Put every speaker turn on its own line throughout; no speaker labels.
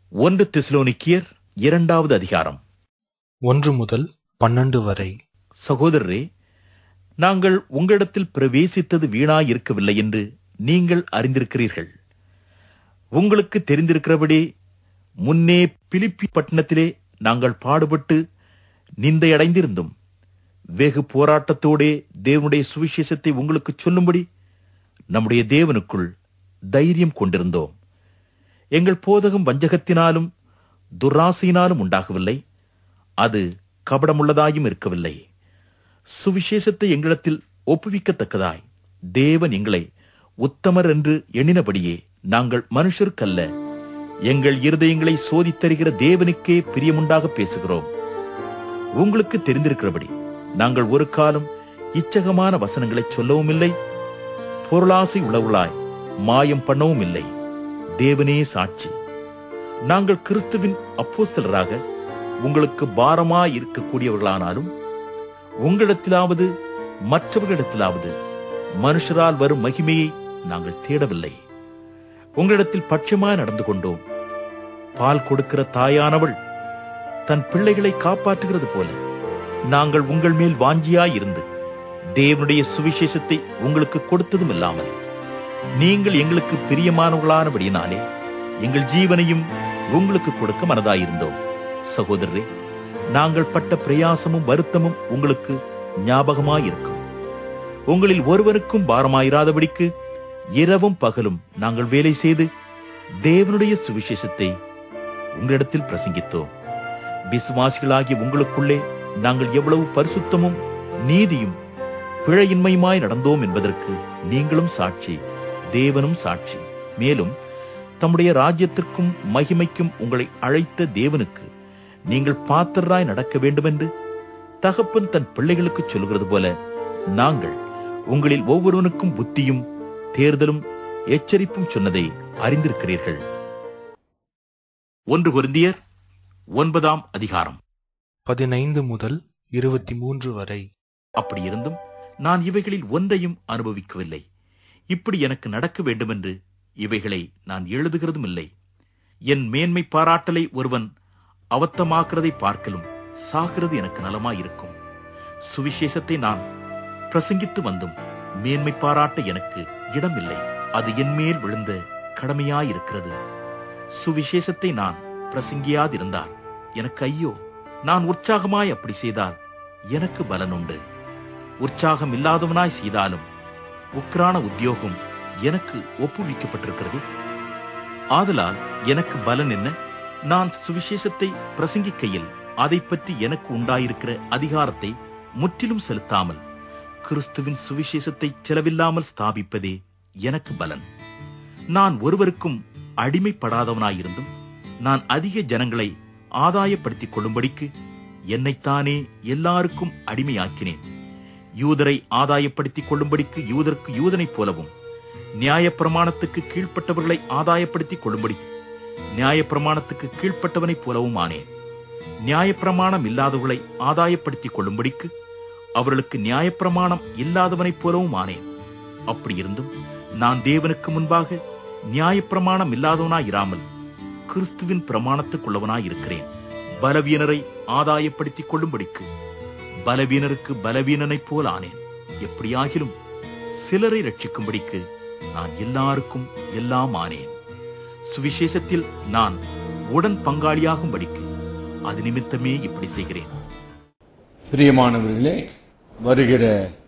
ஒன்று தெசலோனிக்கியர் இரண்டாவது அதிகாரம்
ஒன்று முதல் பன்னெண்டு வரை
சகோதரரே நாங்கள் உங்களிடத்தில் பிரவேசித்தது வீணாயிருக்கவில்லை என்று நீங்கள் அறிந்திருக்கிறீர்கள் உங்களுக்கு தெரிந்திருக்கிறபடி முன்னே பிலிப்பி பட்டணத்திலே நாங்கள் பாடுபட்டு நிந்தையடைந்திருந்தும் வெகு போராட்டத்தோடே தேவனுடைய சுவிசேஷத்தை உங்களுக்கு சொல்லும்படி நம்முடைய தேவனுக்குள் தைரியம் கொண்டிருந்தோம் எங்கள் போதகம் வஞ்சகத்தினாலும் துராசையினாலும் உண்டாகவில்லை அது கபடமுள்ளதாயும் இருக்கவில்லை சுவிசேஷத்தை எங்களிடத்தில் ஒப்புவிக்கத்தக்கதாய் தேவன் எங்களை உத்தமர் என்று எண்ணினபடியே நாங்கள் மனுஷருக்கல்ல எங்கள் இருதயங்களை சோதித்தருகிற தேவனுக்கே பிரியமுண்டாக பேசுகிறோம் உங்களுக்கு தெரிந்திருக்கிறபடி நாங்கள் ஒரு காலம் இச்சகமான வசனங்களை சொல்லவும் இல்லை பொருளாசை உளவுளாய் மாயம் பண்ணவும் இல்லை தேவனே சாட்சி நாங்கள் கிறிஸ்துவின் அப்போஸ்தலராக உங்களுக்கு பாரமாய் இருக்கக்கூடியவர்களானாலும் உங்களிடத்திலாவது மற்றவர்களிடத்திலாவது மனுஷரால் வரும் மகிமையை நாங்கள் தேடவில்லை உங்களிடத்தில் பட்சமாய் நடந்து கொண்டோம் பால் கொடுக்கிற தாயானவள் தன் பிள்ளைகளை காப்பாற்றுகிறது போல நாங்கள் உங்கள் மேல் வாஞ்சியாய் இருந்து தேவனுடைய சுவிசேஷத்தை உங்களுக்கு கொடுத்ததும் இல்லாமல் நீங்கள் எங்களுக்கு பிரியமானவர்களானபடியினாலே எங்கள் ஜீவனையும் உங்களுக்கு கொடுக்க மனதாயிருந்தோம் சகோதரரே நாங்கள் பட்ட பிரயாசமும் வருத்தமும் உங்களுக்கு ஞாபகமாயிருக்கும் உங்களில் ஒருவருக்கும் பாரமாயிராதபடிக்கு இரவும் பகலும் நாங்கள் வேலை செய்து தேவனுடைய சுவிசேஷத்தை உங்களிடத்தில் பிரசங்கித்தோம் விசுவாசிகளாகிய உங்களுக்குள்ளே நாங்கள் எவ்வளவு பரிசுத்தமும் நீதியும் பிழையின்மையுமாய் நடந்தோம் என்பதற்கு நீங்களும் சாட்சி தேவனும் சாட்சி மேலும் தம்முடைய ராஜ்யத்திற்கும் மகிமைக்கும் உங்களை அழைத்த தேவனுக்கு நீங்கள் பாத்திரராய் நடக்க வேண்டுமென்று தகப்பன் தன் பிள்ளைகளுக்கு சொல்கிறது போல நாங்கள் உங்களில் ஒவ்வொருவனுக்கும் புத்தியும் தேர்தலும் எச்சரிப்பும் சொன்னதை அறிந்திருக்கிறீர்கள் ஒன்று குருந்தியர் ஒன்பதாம் அதிகாரம்
பதினைந்து முதல் இருபத்தி மூன்று வரை
அப்படி இருந்தும் நான் இவைகளில் ஒன்றையும் அனுபவிக்கவில்லை இப்படி எனக்கு நடக்க வேண்டுமென்று இவைகளை நான் எழுதுகிறதும் இல்லை என் மேன்மை பாராட்டலை ஒருவன் அவத்தமாக்குறதை பார்க்கலும் சாகிறது எனக்கு நலமாயிருக்கும் சுவிசேஷத்தை நான் பிரசங்கித்து வந்தும் மேன்மை பாராட்ட எனக்கு இடமில்லை அது என் மேல் விழுந்த கடமையாயிருக்கிறது சுவிசேஷத்தை நான் பிரசங்கியாதிருந்தால் எனக்கு ஐயோ நான் உற்சாகமாய் அப்படி செய்தால் எனக்கு பலன் உண்டு உற்சாகம் இல்லாதவனாய் செய்தாலும் உக்ரான உத்தியோகம் எனக்கு ஒப்புவிக்கப்பட்டிருக்கிறது ஆதலால் எனக்கு பலன் என்ன நான் சுவிசேஷத்தை பிரசங்கிக்கையில் அதை பற்றி எனக்கு உண்டாயிருக்கிற அதிகாரத்தை முற்றிலும் செலுத்தாமல் கிறிஸ்துவின் சுவிசேஷத்தை செலவில்லாமல் ஸ்தாபிப்பதே எனக்கு பலன் நான் ஒருவருக்கும் அடிமைப்படாதவனாயிருந்தும் நான் அதிக ஜனங்களை ஆதாயப்படுத்திக் கொள்ளும்படிக்கு என்னைத்தானே எல்லாருக்கும் அடிமையாக்கினேன் யூதரை ஆதாயப்படுத்திக் கொள்ளும்படிக்கு யூதருக்கு யூதனைப் போலவும் நியாயப்பிரமாணத்துக்கு கீழ்ப்பட்டவர்களை ஆதாயப்படுத்திக் கொள்ளும்படி நியாயப்பிரமாணத்துக்கு கீழ்ப்பட்டவனைப் போலவும் ஆனேன் நியாயப்பிரமாணம் இல்லாதவர்களை ஆதாயப்படுத்திக் கொள்ளும்படிக்கு அவர்களுக்கு நியாயப்பிரமாணம் இல்லாதவனைப் போலவும் ஆனேன் அப்படி இருந்தும் நான் தேவனுக்கு முன்பாக நியாயப்பிரமாணம் இல்லாதவனாயிராமல் கிறிஸ்துவின் பிரமாணத்துக்குள்ளவனாய் இருக்கிறேன் பலவீனரை ஆதாயப்படுத்திக் கொள்ளும்படிக்கு பலவீனருக்கு பலவீனனைப் போல் ஆனேன் எப்படியாகிலும் சிலரை ரட்சிக்கும்படிக்கு நான் எல்லாருக்கும் எல்லாம் ஆனேன் சுவிசேஷத்தில் நான் உடன் பங்காளியாகும்படிக்கு அது நிமித்தமே இப்படி செய்கிறேன்
பிரியமானவர்களே வருகிற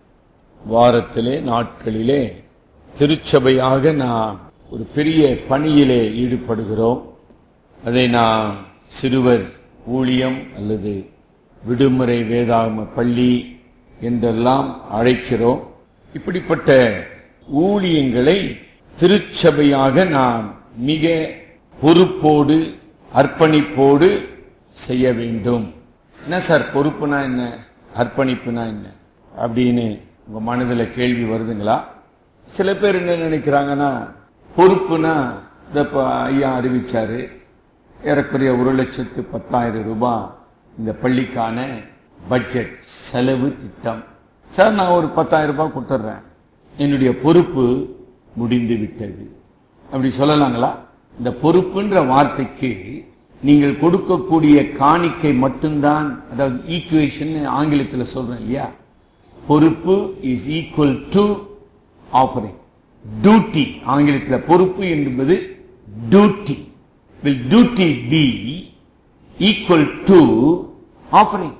வாரத்திலே நாட்களிலே திருச்சபையாக நாம் ஒரு பெரிய பணியிலே ஈடுபடுகிறோம் அதை நாம் சிறுவர் ஊழியம் அல்லது விடுமுறை வேதாகம பள்ளி என்றெல்லாம் அழைக்கிறோம் இப்படிப்பட்ட ஊழியங்களை திருச்சபையாக நாம் மிக பொறுப்போடு அர்ப்பணிப்போடு செய்ய வேண்டும் என்ன சார் பொறுப்புனா என்ன அர்ப்பணிப்புனா என்ன அப்படின்னு உங்க மனதில் கேள்வி வருதுங்களா சில பேர் என்ன நினைக்கிறாங்கன்னா பொறுப்புனா இந்த இப்ப ஐயா அறிவிச்சாரு ஏறக்குறைய ஒரு லட்சத்து பத்தாயிரம் ரூபாய் இந்த பள்ளிக்கான பட்ஜெட் செலவு திட்டம் சார் நான் ஒரு பத்தாயிரம் ரூபாய் கொடுத்துட்றேன் என்னுடைய பொறுப்பு முடிந்து விட்டது அப்படி சொல்லலாங்களா இந்த பொறுப்புன்ற வார்த்தைக்கு நீங்கள் கொடுக்கக்கூடிய காணிக்கை மட்டும்தான் அதாவது ஈக்குவேஷன் ஆங்கிலத்தில் சொல்றேன் இல்லையா பொறுப்பு is equal to offering duty ஆங்கிலத்தில் பொறுப்பு என்பது duty will duty be equal to offering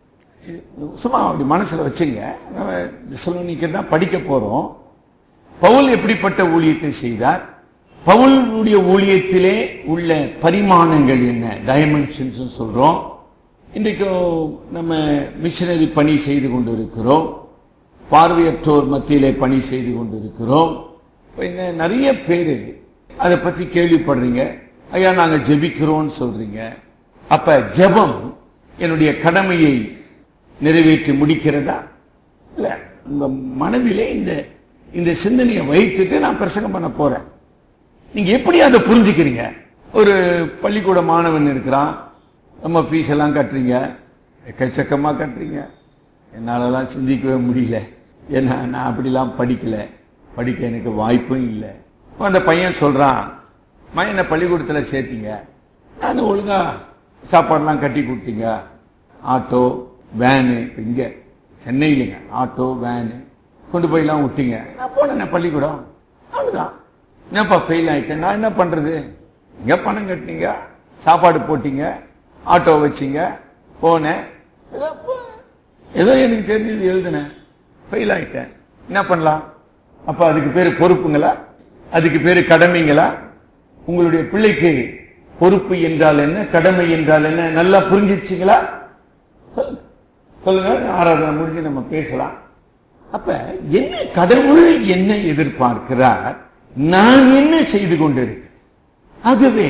சும்மா அப்படி மனசுல வச்சுங்க நம்ம தெசலோனிக்கர் தான் படிக்க போறோம் பவுல் எப்படிப்பட்ட ஊழியத்தை செய்தார் பவுலுடைய ஊழியத்திலே உள்ள பரிமாணங்கள் என்ன டைமென்ஷன்ஸ் சொல்றோம் இன்றைக்கு நம்ம மிஷனரி பணி செய்து கொண்டிருக்கிறோம் பார்வையற்றோர் மத்தியிலே பணி செய்து கொண்டிருக்கிறோம் இப்ப இன்ன நிறைய பேர் அதை பத்தி கேள்விப்படுறீங்க ஐயா நாங்க ஜெபிக்கிறோம்னு சொல்றீங்க அப்ப ஜெபம் என்னுடைய கடமையை நிறைவேற்றி முடிக்கிறதா இல்ல உங்க மனதிலே இந்த இந்த சிந்தனையை வைத்துட்டு நான் பிரசங்கம் பண்ண போறேன் நீங்க எப்படி அதை புரிஞ்சுக்கிறீங்க ஒரு பள்ளிக்கூட மாணவன் இருக்கிறான் நம்ம ஃபீஸ் எல்லாம் கட்டுறீங்க எக்கச்சக்கமா கட்டுறீங்க என்னாலலாம் சிந்திக்கவே முடியல ஏன்னா நான் அப்படிலாம் படிக்கல படிக்க எனக்கு வாய்ப்பும் இல்லை அப்ப அந்த பையன் சொல்றான் "அம்மா, என்னை பள்ளிக்கூடத்தில் சேர்த்தீங்க நான் ஒழுங்கா சாப்பாடெல்லாம் கட்டி கொடுத்தீங்க ஆட்டோ வேனு இப்போ இங்கே சென்னையிலங்க ஆட்டோ வேனு கொண்டு போயெல்லாம் விட்டீங்க நான் போனேன் பள்ளிக்கூடம் அவ்வளோதான் என்னப்பா ஃபெயில் ஆயிட்டேன் நான் என்ன பண்றது எங்க பணம் கட்டினீங்க சாப்பாடு போட்டீங்க ஆட்டோ வச்சீங்க போனேன் ஏதோ போனேன். ஏதோ எனக்கு தெரிஞ்சது எழுதினேன் ஃபெயில் ஆயிட்டேன் என்ன பண்ணலாம் அப்ப அதுக்கு பேரு பொறுப்புங்களா அதுக்கு பேரு கடமைங்களா உங்களுடைய பிள்ளைக்கு பொறுப்பு என்றால் என்ன கடமை என்றால் என்ன நல்லா புரிஞ்சிடுச்சிங்களா சொல்லுங்க சொல்லுங்க ஆராதனை முடிஞ்சு நம்ம பேசலாம் அப்ப என்ன கடவுள் என்ன எதிர்பார்க்கிறார் நான் என்ன செய்து கொண்டிருக்கிறேன் ஆகவே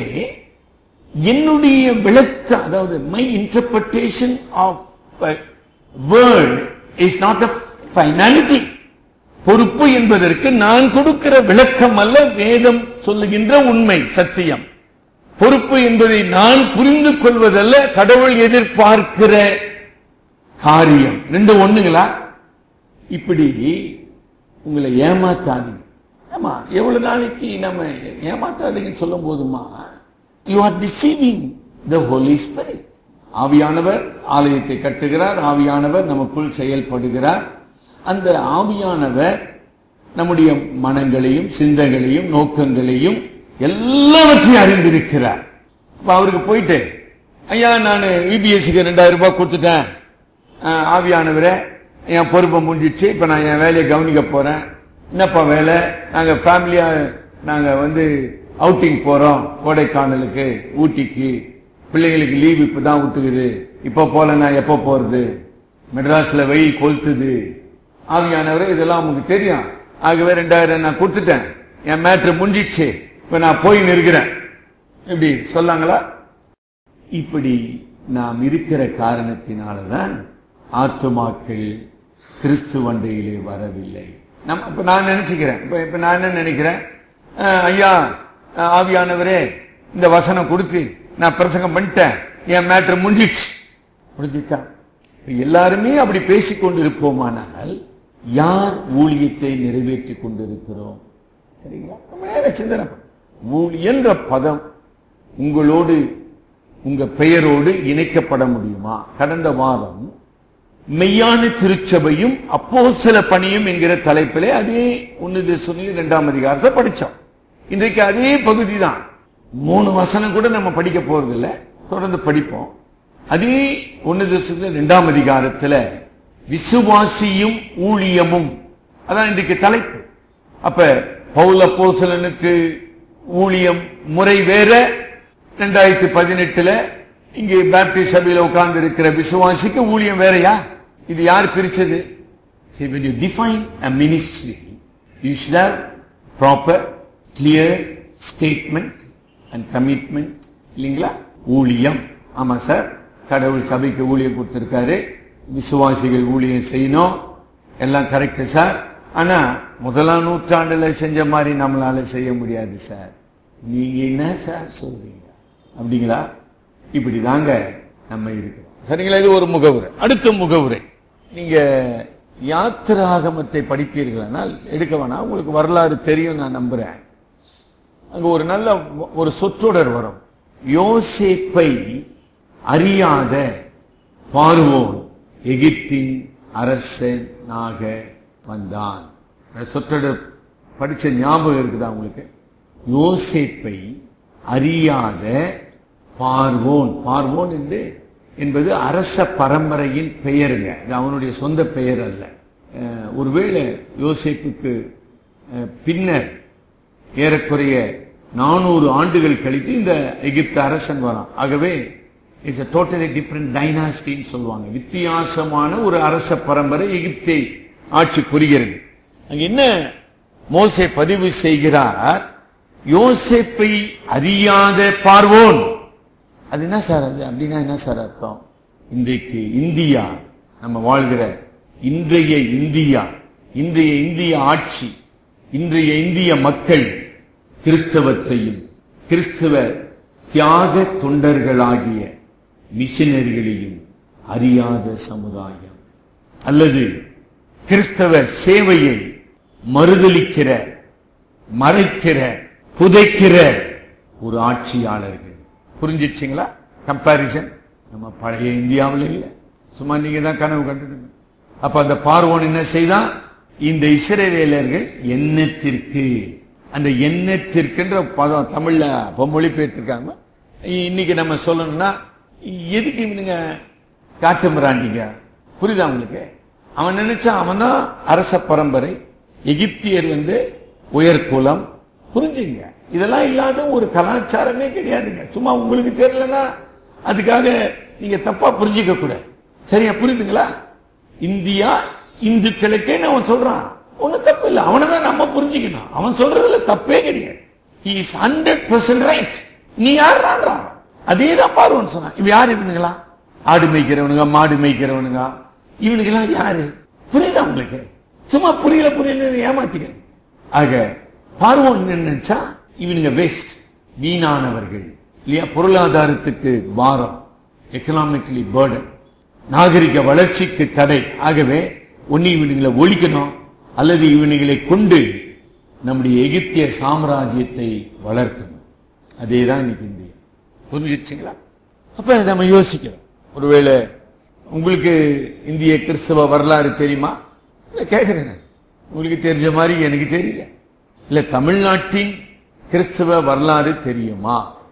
என்னுடைய விளக்கம் அதாவது my interpretation of word is not the finality பொறுப்பு என்பதற்கு நான் கொடுக்கிற விளக்கம் அல்ல வேதம் சொல்லுகின்ற உண்மை சத்தியம் பொறுப்பு என்பதை நான் புரிந்து கொள்வதல்ல கடவுள் எதிர்பார்க்கிற காரியம் ரெண்டு ஒண்ணுங்களா இப்படி உங்களை ஏமாத்தாதீங்க ஆமா எவ்வளவு நாளைக்கு நம்ம ஏமாத்தாதீங்கன்னு சொல்லும் போதுமா you are deceiving the Holy Spirit ஆவியானவர் ஆலயத்தை கட்டுகிறார் ஆவியானவர் நமக்குள் செயல்படுகிறார் அந்த ஆவியானவர் நம்முடைய மனங்களையும் சிந்தங்களையும் நோக்கங்களையும் எல்லாவற்றையும் அறிந்திருக்கிறார் அப்ப அவருக்கு போயிட்டு ஐயா நான் விபிஎஸ்சிக்கு ரெண்டாயிரம் ரூபாய் கொடுத்துட்டேன் ஆஹ், ஆவியானவரே என் பொறுப்பை முடிஞ்சிச்சு இப்ப நான் என் வேலையை கவனிக்க போறேன் என்னப்பா வேலை நாங்க ஃபேமிலியா நாங்க வந்து அவுட்டிங் போறோம் கோடைக்கானலுக்கு ஊட்டிக்கு பிள்ளைங்களுக்கு லீவ் இப்பதான் விட்டுக்குது இப்ப போல நான் எப்ப போறது மெட்ராஸ்ல வெயில் கொளுத்துது ஆவியானவரே இதெல்லாம் உங்களுக்கு தெரியும் ஆகவே ரெண்டாயிரம் நான் கொடுத்துட்டேன் என் மேட்ரு முடிஞ்சிச்சு இப்ப நான் போய் நிற்கிறேன் இப்படி சொல்லாங்களா இப்படி நாம் இருக்கிற காரணத்தினாலதான் ஆத்துமாக்கள் கிறிஸ்துவண்டையிலே வரவில்லை நம்ம இப்ப நான் நினைச்சுக்கிறேன் இப்ப இப்ப நான் என்ன நினைக்கிறேன் அஹ், ஐயா அஹ், ஆவியானவரே இந்த வசனம் கொடுத்து நான் பிரசங்கம் பண்ணிட்டேன் என் மேட்ரு முடிஞ்சிச்சு முடிஞ்சிச்சா இப்ப எல்லாருமே அப்படி பேசிக் கொண்டிருப்போமானால் யார் ஊழியத்தை நிறைவேற்றி கொண்டிருக்கிறோம் சரிங்களா ரொம்ப நேரம் சிந்தனை பண்ணு. ஊழியன்ற பதம் உங்களோடு உங்க பெயரோடு இணைக்கப்பட முடியுமா கடந்த வாரம் மெய்யான திருச்சபையும் அப்போ சில பணியும் என்கிற தலைப்பிலே அதே ஒன்னு சொல்லி இரண்டாம் அதிகாரத்தை படிச்சோம் இன்றைக்கு அதே பகுதி தான் மூணு வசனம் கூட நம்ம படிக்க போறது இல்ல தொடர்ந்து படிப்போம் அதே ஒன்னு சொல்லி இரண்டாம் அதிகாரத்துல விசுவாசியும் ஊழியமும் அதான் இன்றைக்கு தலைப்பு அப்ப பவுல் அப்போஸ்தலனுக்கு ஊழியம் முறை வேற ரெண்டாயிரத்தி பதினெட்டுல இங்கே பேப்டிஸ்ட் சபையில உட்கார்ந்து இருக்கிற விசுவாசிக்கு ஊழியம் வேறயா இது யார் பிரிச்சது See, when you define a ministry, you should have proper, clear statement and commitment. இல்லைங்களா ஊழியம் ஆமா சார் கடவுள் சபைக்கு ஊழியம் கொடுத்திருக்காரு விசுவாசிகள் ஊழியம் செய்யணும் எல்லாம் கரெக்ட் சார் ஆனா முதலாம் நூற்றாண்டுல செஞ்ச மாதிரி நம்மளால செய்ய முடியாது சார் நீங்க என்ன சார் சொல்றீங்க அப்படிங்களா இப்படி தாங்க நம்ம இருக்கிறோம் சரிங்களா இது ஒரு முகவுரை அடுத்த முகவுரை நீங்க யாத்திராகமத்தை படிப்பீர்களானால் எடுக்க வேணாம் உங்களுக்கு வரலாறு தெரியும் நான் நம்புறேன் அங்க ஒரு நல்ல ஒரு சொற்றொடர் வரும் யோசேப்பை அறியாத பார்வோன் எகிப்தின் அரசனாக வந்தான் சொற்றொடர் படிச்ச ஞாபகம் இருக்குதா உங்களுக்கு யோசேப்பை அறியாத பார்வோன் பார்வோன் என்று என்பது அரச பரம்பரையின் பெயருங்க இது அவனுடைய சொந்த பெயர் அல்ல அஹ், ஒருவேளை யோசேப்புக்கு அஹ், பின்னர் ஏறக்குறைய நானூறு ஆண்டுகள் கழித்து இந்த எகிப்து அரசன் வரான் ஆகவே இட்ஸ் a டோட்டலி டிஃப்ரெண்ட் டைனாஸ்டின்னு சொல்லுவாங்க வித்தியாசமான ஒரு அரச பரம்பரை எகிப்தை ஆட்சி புரிகிறது அங்க என்ன மோசே பதிவு செய்கிறார் யோசேப்பை அறியாத பார்வோன் அது என்ன சார் அது அப்படின்னா என்ன சார் அர்த்தம் இன்றைக்கு இந்தியா நம்ம வாழ்கிற இன்றைய இந்தியா இன்றைய இந்திய ஆட்சி இன்றைய இந்திய மக்கள் கிறிஸ்தவத்தையும் கிறிஸ்தவ தியாக தொண்டர்களாகிய மிஷனரிகளையும் அறியாத சமுதாயம் அல்லது கிறிஸ்தவ சேவையை மறுதலிக்கிற மறைக்கிற புதைக்கிற ஒரு ஆட்சியாளர்கள் புரிஞ்சிச்சுங்களா கம்பாரிசன் நம்ம பழைய இந்தியாவில் இல்லை சும்மா நீங்க தான் கனவு கண்டுடுங்க அப்ப அந்த பார்வோன் என்ன செய்தான் இந்த இஸ்ரவேலர்கள் எண்ணத்திற்கு அந்த எண்ணத்திற்குன்ற பதம் தமிழ்ல அப்ப மொழிபெயர்த்திருக்காங்க இன்னைக்கு நம்ம சொல்லணும்னா எதுக்கு இவனுங்க காட்டு மிராண்டிங்க புரியுதா உங்களுக்கு அவன் நினைச்சான் அவன் தான் அரச பரம்பரை எகிப்தியர் வந்து உயர்குலம் புரிஞ்சுங்க இதெல்லாம் இல்லாத ஒரு கலாச்சாரமே கிடையாதுங்க சும்மா உங்களுக்கு தெரியலன்னா அதுக்காக நீங்க தப்பா புரிஞ்சுக்க கூடாது சரியா புரியுதுங்களா இந்தியா இந்துக்களுக்கே அவன் சொல்றான் ஒண்ணும் தப்பு இல்லை அவனை தான் நம்ம புரிஞ்சுக்கணும் அவன் சொல்றதுல தப்பே கிடையாது இஸ் ஹண்ட்ரட் பர்சன்ட் ரைட் நீ யாருன்றான் அதே தான் பார்வன் சொன்னான் இவன் யார் இவனுங்களா ஆடு மேய்க்கிறவனுங்க மாடு மேய்க்கிறவனுங்க இவனுங்கெல்லாம் யாரு புரியுதா உங்களுக்கு சும்மா புரியல புரியல ஏமாத்திக்காது ஆக பார்வோன் என்ன நினைச்சா இவனுங்க வேஸ்ட் வீணானவர்கள் இல்லையா பொருளாதாரத்துக்கு பாரம் எக்கனாமிக்கலி பேர்டன் நாகரிக வளர்ச்சிக்கு தடை ஆகவே ஒன்னு இவனுங்களை ஒழிக்கணும் அல்லது இவனுங்களை கொண்டு நம்முடைய எகிப்திய சாம்ராஜ்யத்தை வளர்க்கணும் அதே தான் இன்னைக்கு இந்தியா புரிஞ்சிச்சுங்களா அப்ப நம்ம யோசிக்கிறோம் ஒருவேளை உங்களுக்கு இந்திய கிறிஸ்தவ வரலாறு தெரியுமா இல்ல கேட்கிறேன் நான். உங்களுக்கு தெரிஞ்ச மாதிரி எனக்கு தெரியல இல்ல தமிழ்நாட்டின் கிறிஸ்தவ வரலாறு தெரியுமா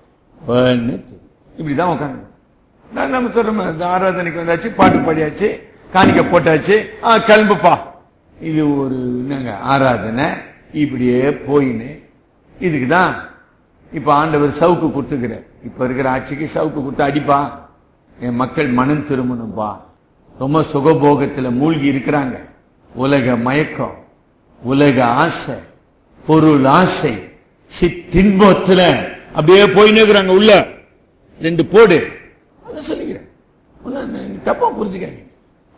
வேன்னு தெரியும் இப்படிதான் உட்காந்து நான் நம்ம சொல்றோம் இந்த ஆராதனைக்கு வந்தாச்சு பாட்டு பாடியாச்சு காணிக்க போட்டாச்சு ஆ கிளம்புப்பா இது ஒரு என்னங்க ஆராதனை இப்படியே போயின்னு இதுக்கு தான் இப்ப ஆண்டவர் சவுக்கு கொடுத்துக்கிறார் இப்ப இருக்கிற ஆட்சிக்கு சவுக்கு கொடுத்து அடிப்பா என் மக்கள் மனம் திரும்பணும்பா ரொம்ப சுகபோகத்துல மூழ்கி இருக்கிறாங்க உலக மயக்கம் உலக ஆசை பொருள் ஆசை சிற்றின்பத்துல அப்படியே போயின்னு இருக்கிறாங்க உள்ள ரெண்டு போடு அதான் சொல்லிக்கிறேன் ஒண்ணும் நீங்க தப்பா புரிஞ்சுக்காதீங்க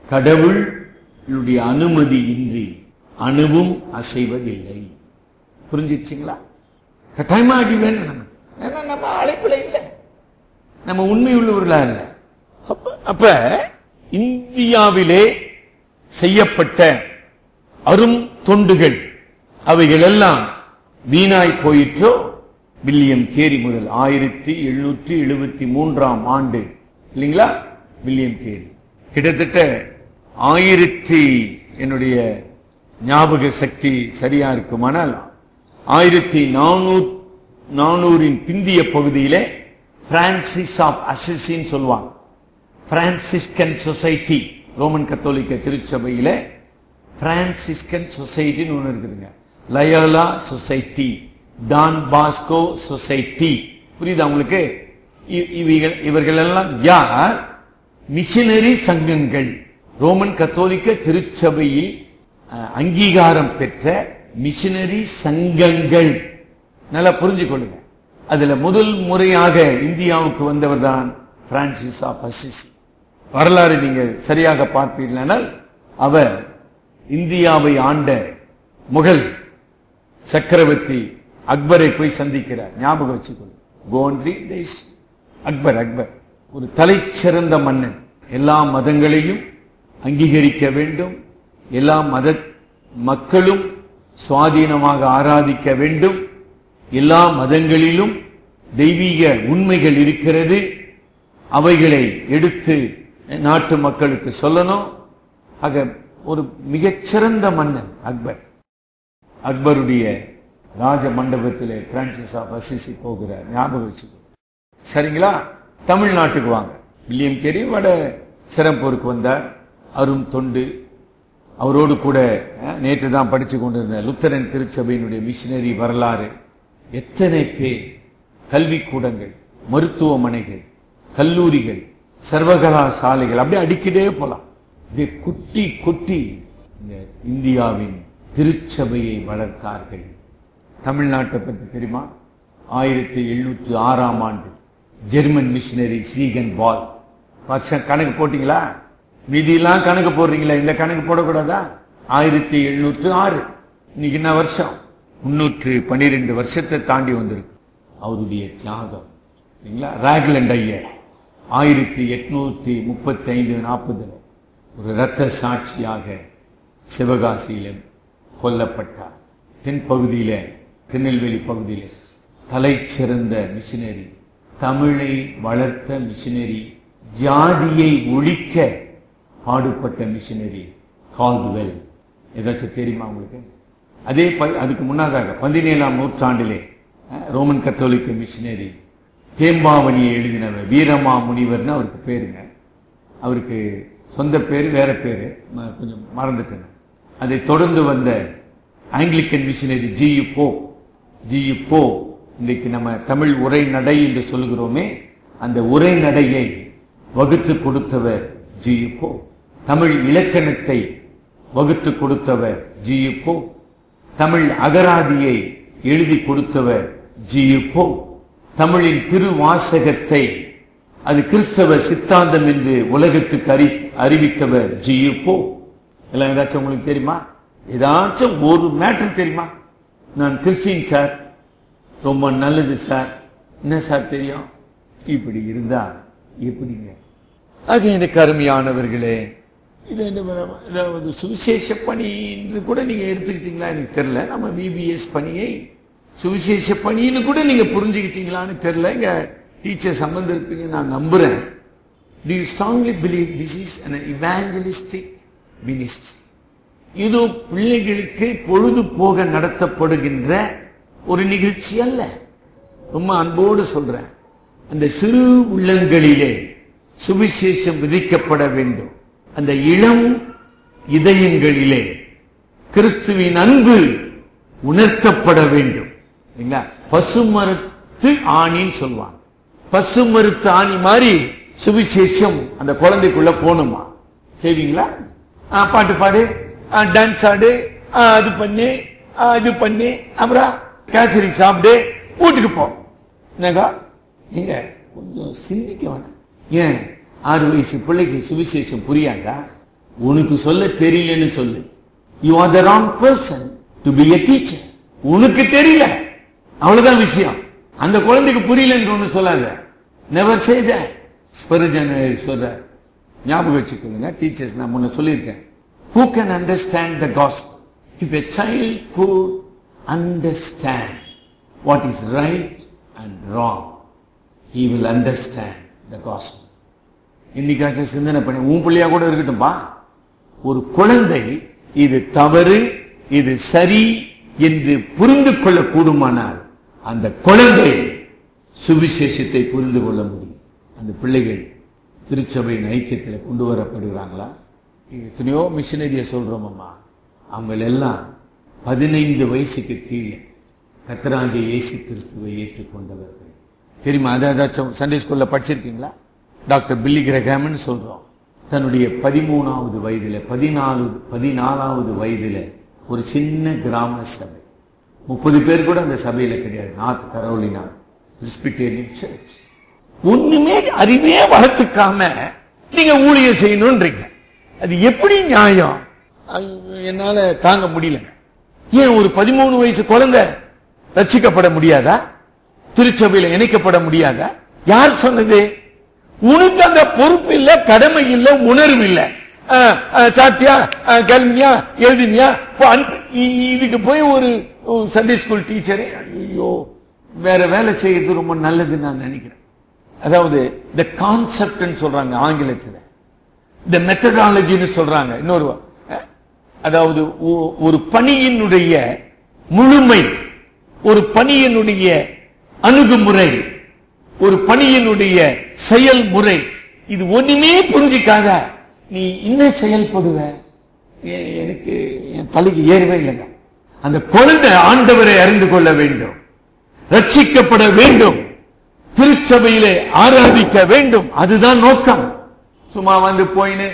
கடவுளுடைய அனுமதி இன்றி அணுவும் அசைவதில்லை புரிஞ்சிருச்சுங்களா கட்டாயமா அடி வேணும் நமக்கு ஏன்னா நம்ம அழைப்புல இல்லை நம்ம உண்மை உள்ளவர்களா இல்ல அப்ப அப்ப இந்தியாவிலே செய்யப்பட்ட அரும் தொண்டுகள் அவைகள் எல்லாம் வீணாய் போயிற்றோ வில்லியம் கேரி முதல் ஆயிரத்தி எழுநூற்றி எழுபத்தி மூன்றாம் ஆண்டு இல்லைங்களா வில்லியம் கேரி கிட்டத்தட்ட ஆயிரத்தி என்னுடைய ஞாபக சக்தி சரியா இருக்குமானால் ஆயிரத்தி நானூறு நானூறின் பிந்திய பகுதியிலே பிரான்சிஸ் ஆஃப் அசிசின்னு சொல்லுவாங்க பிரான்சிஸ்கன் சொசைட்டி ரோமன் கத்தோலிக்க திருச்சபையில பிரான்சிஸ்கன் சொசைட்டின்னு ஒன்று இருக்குதுங்க Loyola society Don Bosco society புரியுதா உங்களுக்கு இ- இவைகள் இவர்கள் எல்லாம் யார் மிஷனரி சங்கங்கள் ரோமன் கத்தோலிக்க திருச்சபையில் அஹ், அங்கீகாரம் பெற்ற மிஷனரி சங்கங்கள் நல்லா புரிஞ்சு கொள்ளுங்க அதுல முதல் முறையாக இந்தியாவுக்கு வந்தவர் தான் பிரான்சிஸ் ஆஃப் அசிசி வரலாறு நீங்கள் சரியாக பார்ப்பீர்களானால் அவர் இந்தியாவை ஆண்ட முகல் சக்கரவர்த்தி அக்பரை போய் சந்திக்கிறார் ஞாபகம் வச்சுக்கொள்ளுங்க கோன்ரி தேஸ் அக்பர் அக்பர் ஒரு தலைச்சிறந்த மன்னன் எல்லா மதங்களையும் அங்கீகரிக்க வேண்டும் எல்லா மத மக்களும் சுவாதீனமாக ஆராதிக்க வேண்டும் எல்லா மதங்களிலும் தெய்வீக உண்மைகள் இருக்கிறது அவைகளை எடுத்து நாட்டு மக்களுக்கு சொல்லணும் ஆக ஒரு மிகச்சிறந்த மன்னன் அக்பர் அக்பருடைய ராஜ மண்டபத்திலே பிரான்சிஸ் ஆஃப் அசிசி போகிறார் ஞாபகம் வச்சுக்கோ சரிங்களா தமிழ்நாட்டுக்கு வாங்க வில்லியம் கேரி வட சிறப்பூருக்கு வந்தார் அரும் தொண்டு அவரோடு கூட நேற்று தான் படித்து கொண்டிருந்த லுத்தரன் திருச்சபையினுடைய மிஷினரி வரலாறு எத்தனை பேர் கல்விக்கூடங்கள் மருத்துவமனைகள் கல்லூரிகள் சர்வகலாசாலைகள் அப்படியே அடிக்கிட்டே போலாம் அப்படியே குட்டி குட்டி இந்த இந்தியாவின் திருச்சபையை வளர்த்தார்கள் தமிழ்நாட்டை பற்றி தெரியுமா ஆயிரத்தி எழுநூற்று ஆறாம் ஆண்டு ஜெர்மன் மிஷினரி சீகன் பால் வருஷம் கணக்கு போட்டீங்களா மீதியெல்லாம் கணக்கு போடுறீங்களா இந்த கணக்கு போடக்கூடாதா ஆயிரத்தி எழுநூற்று ஆறு இன்னைக்கு என்ன வருஷம் முன்னூற்று பன்னிரெண்டு வருஷத்தை தாண்டி வந்திருக்கு அவருடைய தியாகம் இல்லைங்களா ராக்லண்ட் ஐயர் ஆயிரத்தி எட்நூத்தி முப்பத்தி ஐந்து நாற்பதுல ஒரு இரத்த சாட்சியாக சிவகாசியில கொல்லப்பட்டார் தென்பகுதியில திருநெல்வேலி பகுதியில தலை சிறந்த மிஷினரி தமிழை வளர்த்த மிஷினரி ஜாதியை ஒழிக்க பாடுபட்ட மிஷினரி கால்டுவெல் ஏதாச்சும் தெரியுமா உங்களுக்கு அதே ப- அதுக்கு முன்னதாக பதினேழாம் நூற்றாண்டிலே அஹ், ரோமன் கத்தோலிக்க மிஷினரி தேம்பாவணியை எழுதினவர் வீரமா முனிவர்னு அவருக்கு பேருங்க அவருக்கு சொந்த பேர் வேற பேர் கொஞ்சம் மறந்துட்டேன் அதை தொடர்ந்து வந்த Anglican missionary G U Pope G U Pope இன்றைக்கு நம்ம தமிழ் உரைநடை என்று சொல்கிறோமே அந்த உரைநடையை வகுத்து கொடுத்தவர் ஜி யு போ தமிழ் இலக்கணத்தை வகுத்து கொடுத்தவர் ஜி யு போ தமிழ் அகராதியை எழுதி கொடுத்தவர் ஜி யு போ தமிழின் திருவாசகத்தை அது கிறிஸ்தவ சித்தாந்தம் என்று உலகத்துக்கு அறி அறிவித்தவர் ஜி யு போ எல்லாம் ஏதாச்சும் உங்களுக்கு தெரியுமா ஏதாச்சும் ஒரு மேட்டர் தெரியுமா நான் கிறிஸ்டின் சார் ரொம்ப நல்லது சார் என்ன சார் தெரியும் இப்படி இருந்தா எப்படிங்க ஆக எனக்கு அருமையானவர்களே இது என்ன பண்ண- அதாவது சுவிசேஷ பணி என்று கூட நீங்க எடுத்துக்கிட்டீங்களா எனக்கு தெரியல நம்ம பிபிஎஸ் பணியை சுவிசேஷ பணின்னு கூட நீங்க புரிஞ்சுக்கிட்டீங்களான்னு தெரியல இங்க டீச்சர் சம்பந்திருப்பீங்க நான் நம்புறேன் Do you strongly believe this is an evangelistic ministry? இது பிள்ளைகளுக்கு பொழுது போக நடத்தப்படுகின்ற ஒரு நிகழ்ச்சி அல்ல ரொம்ப அன்போடு சொல்றேன் அந்த சிறு உள்ளங்களிலே சுவிசேஷம் விதிக்கப்பட வேண்டும் அந்த இளம் இதயங்களிலே கிறிஸ்துவின் அன்பு உணர்த்தப்பட வேண்டும் இல்லைங்களா பசுமரத்து ஆணின்னு சொல்லுவாங்க பசுமரத்து ஆணி மாதிரி சுவிசேஷம் அந்த குழந்தைக்குள்ள போகணுமா செய்வீங்களா ஆ, பாட்டு பாடு டான்ஸ் ஆடு ஆ, அது பண்ணு ஆ, இது பண்ணு அப்புறம் கேசரி சாப்பிடு வீட்டுக்கு போ என்னங்க நீங்க கொஞ்சம் சிந்திக்க வேணாம் ஏன் ஆறு வயசு பிள்ளைக்கு சுவிசேஷம் புரியாதா உனக்கு சொல்ல தெரியலன்னு சொல்லு you are the wrong person to be a teacher உனக்கு தெரியல அவ்வளவுதான் விஷயம் அந்த குழந்தைக்கு புரியலன்னு ஒண்ணு சொல்லாத நெவர் சே தட் ஸ்பெரிஜன் சொல்ற ஞாபகம் வச்சுக்கோங்க டீச்சர்ஸ் நான் முன்ன சொல்லியிருக்கேன் who can understand the gospel if a child could understand what is right and wrong he will understand the gospel இன்னைக்காச்சும் சிந்தனை பண்ணி உன் பிள்ளையா கூட இருக்கட்டும்பா ஒரு குழந்தை இது தவறு இது சரி என்று புரிந்து கொள்ள கூடுமானால் அந்த குழந்தை சுவிசேஷத்தை புரிந்து கொள்ள முடியும் அந்த பிள்ளைகள் திருச்சபையின் ஐக்கியத்தில் கொண்டு வரப்படுகிறாங்களா எத்தனையோ மிஷினரியை சொல்றோம் அம்மா அவங்க எல்லாம் பதினைந்து வயசுக்கு கீழே கத்தராகிய இயேசு கிறிஸ்துவை ஏற்றுக்கொண்டவர்கள் தெரியுமா அதை ஏதாச்சும் சண்டே ஸ்கூல்ல படிச்சிருக்கீங்களா டாக்டர் பில்லி கிரகாம்னு சொல்றோம் தன்னுடைய பதிமூணாவது வயதுல பதினாலு பதினாலாவது வயதுல ஒரு சின்ன கிராம சபை முப்பது பேர் கூட அந்த சபையில கிடையாது நார்த் கரோலினா பிரிஸ்பிட்டேரியன் சர்ச் ஒண்ணுமே அறிவே வளர்த்துக்காம நீங்க ஊழியர் செய்யணும்ன்றீங்க அது எப்படி நியாயம் அது என்னால தாங்க முடியலங்க ஏன் ஒரு பதிமூணு வயசு குழந்தை ரட்சிக்கப்பட முடியாதா திருச்சபையில இணைக்கப்பட முடியாதா யார் சொன்னது உனக்கு அந்த பொறுப்பு இல்ல கடமை இல்ல உணர்வு இல்ல ஆ, ஆ, சாப்பிட்டியா ஆ, கிளம்பியா எழுதினியா போ, அனுப்பு. இ- இதுக்கு போய் ஒரு சண்டே ஸ்கூல் டீச்சரே ஐயோ வேற வேலை செய்யறது ரொம்ப நல்லதுன்னு நான் நினைக்கிறேன் அதாவது இந்த கான்செப்ட்னு சொல்றாங்க ஆங்கிலத்தில் இந்த மெத்தடாலஜின்னு சொல்றாங்க இன்னொரு வா- அஹ், அதாவது ஒ- ஒரு பணியினுடைய முழுமை ஒரு பணியினுடைய அணுகுமுறை ஒரு பணியினுடைய செயல்முறை இது ஒண்ணுமே புரிஞ்சிக்காத நீ இன்னும் செயல்படுவ எ- எனக்கு என் தலைக்கு ஏறவே இல்லைங்க அந்த குழந்தை ஆண்டவரை அறிந்து கொள்ள வேண்டும் ரட்சிக்கப்பட வேண்டும் திருச்சபையிலே ஆராதிக்க வேண்டும் அதுதான் நோக்கம் சும்மா வந்து போயின்னு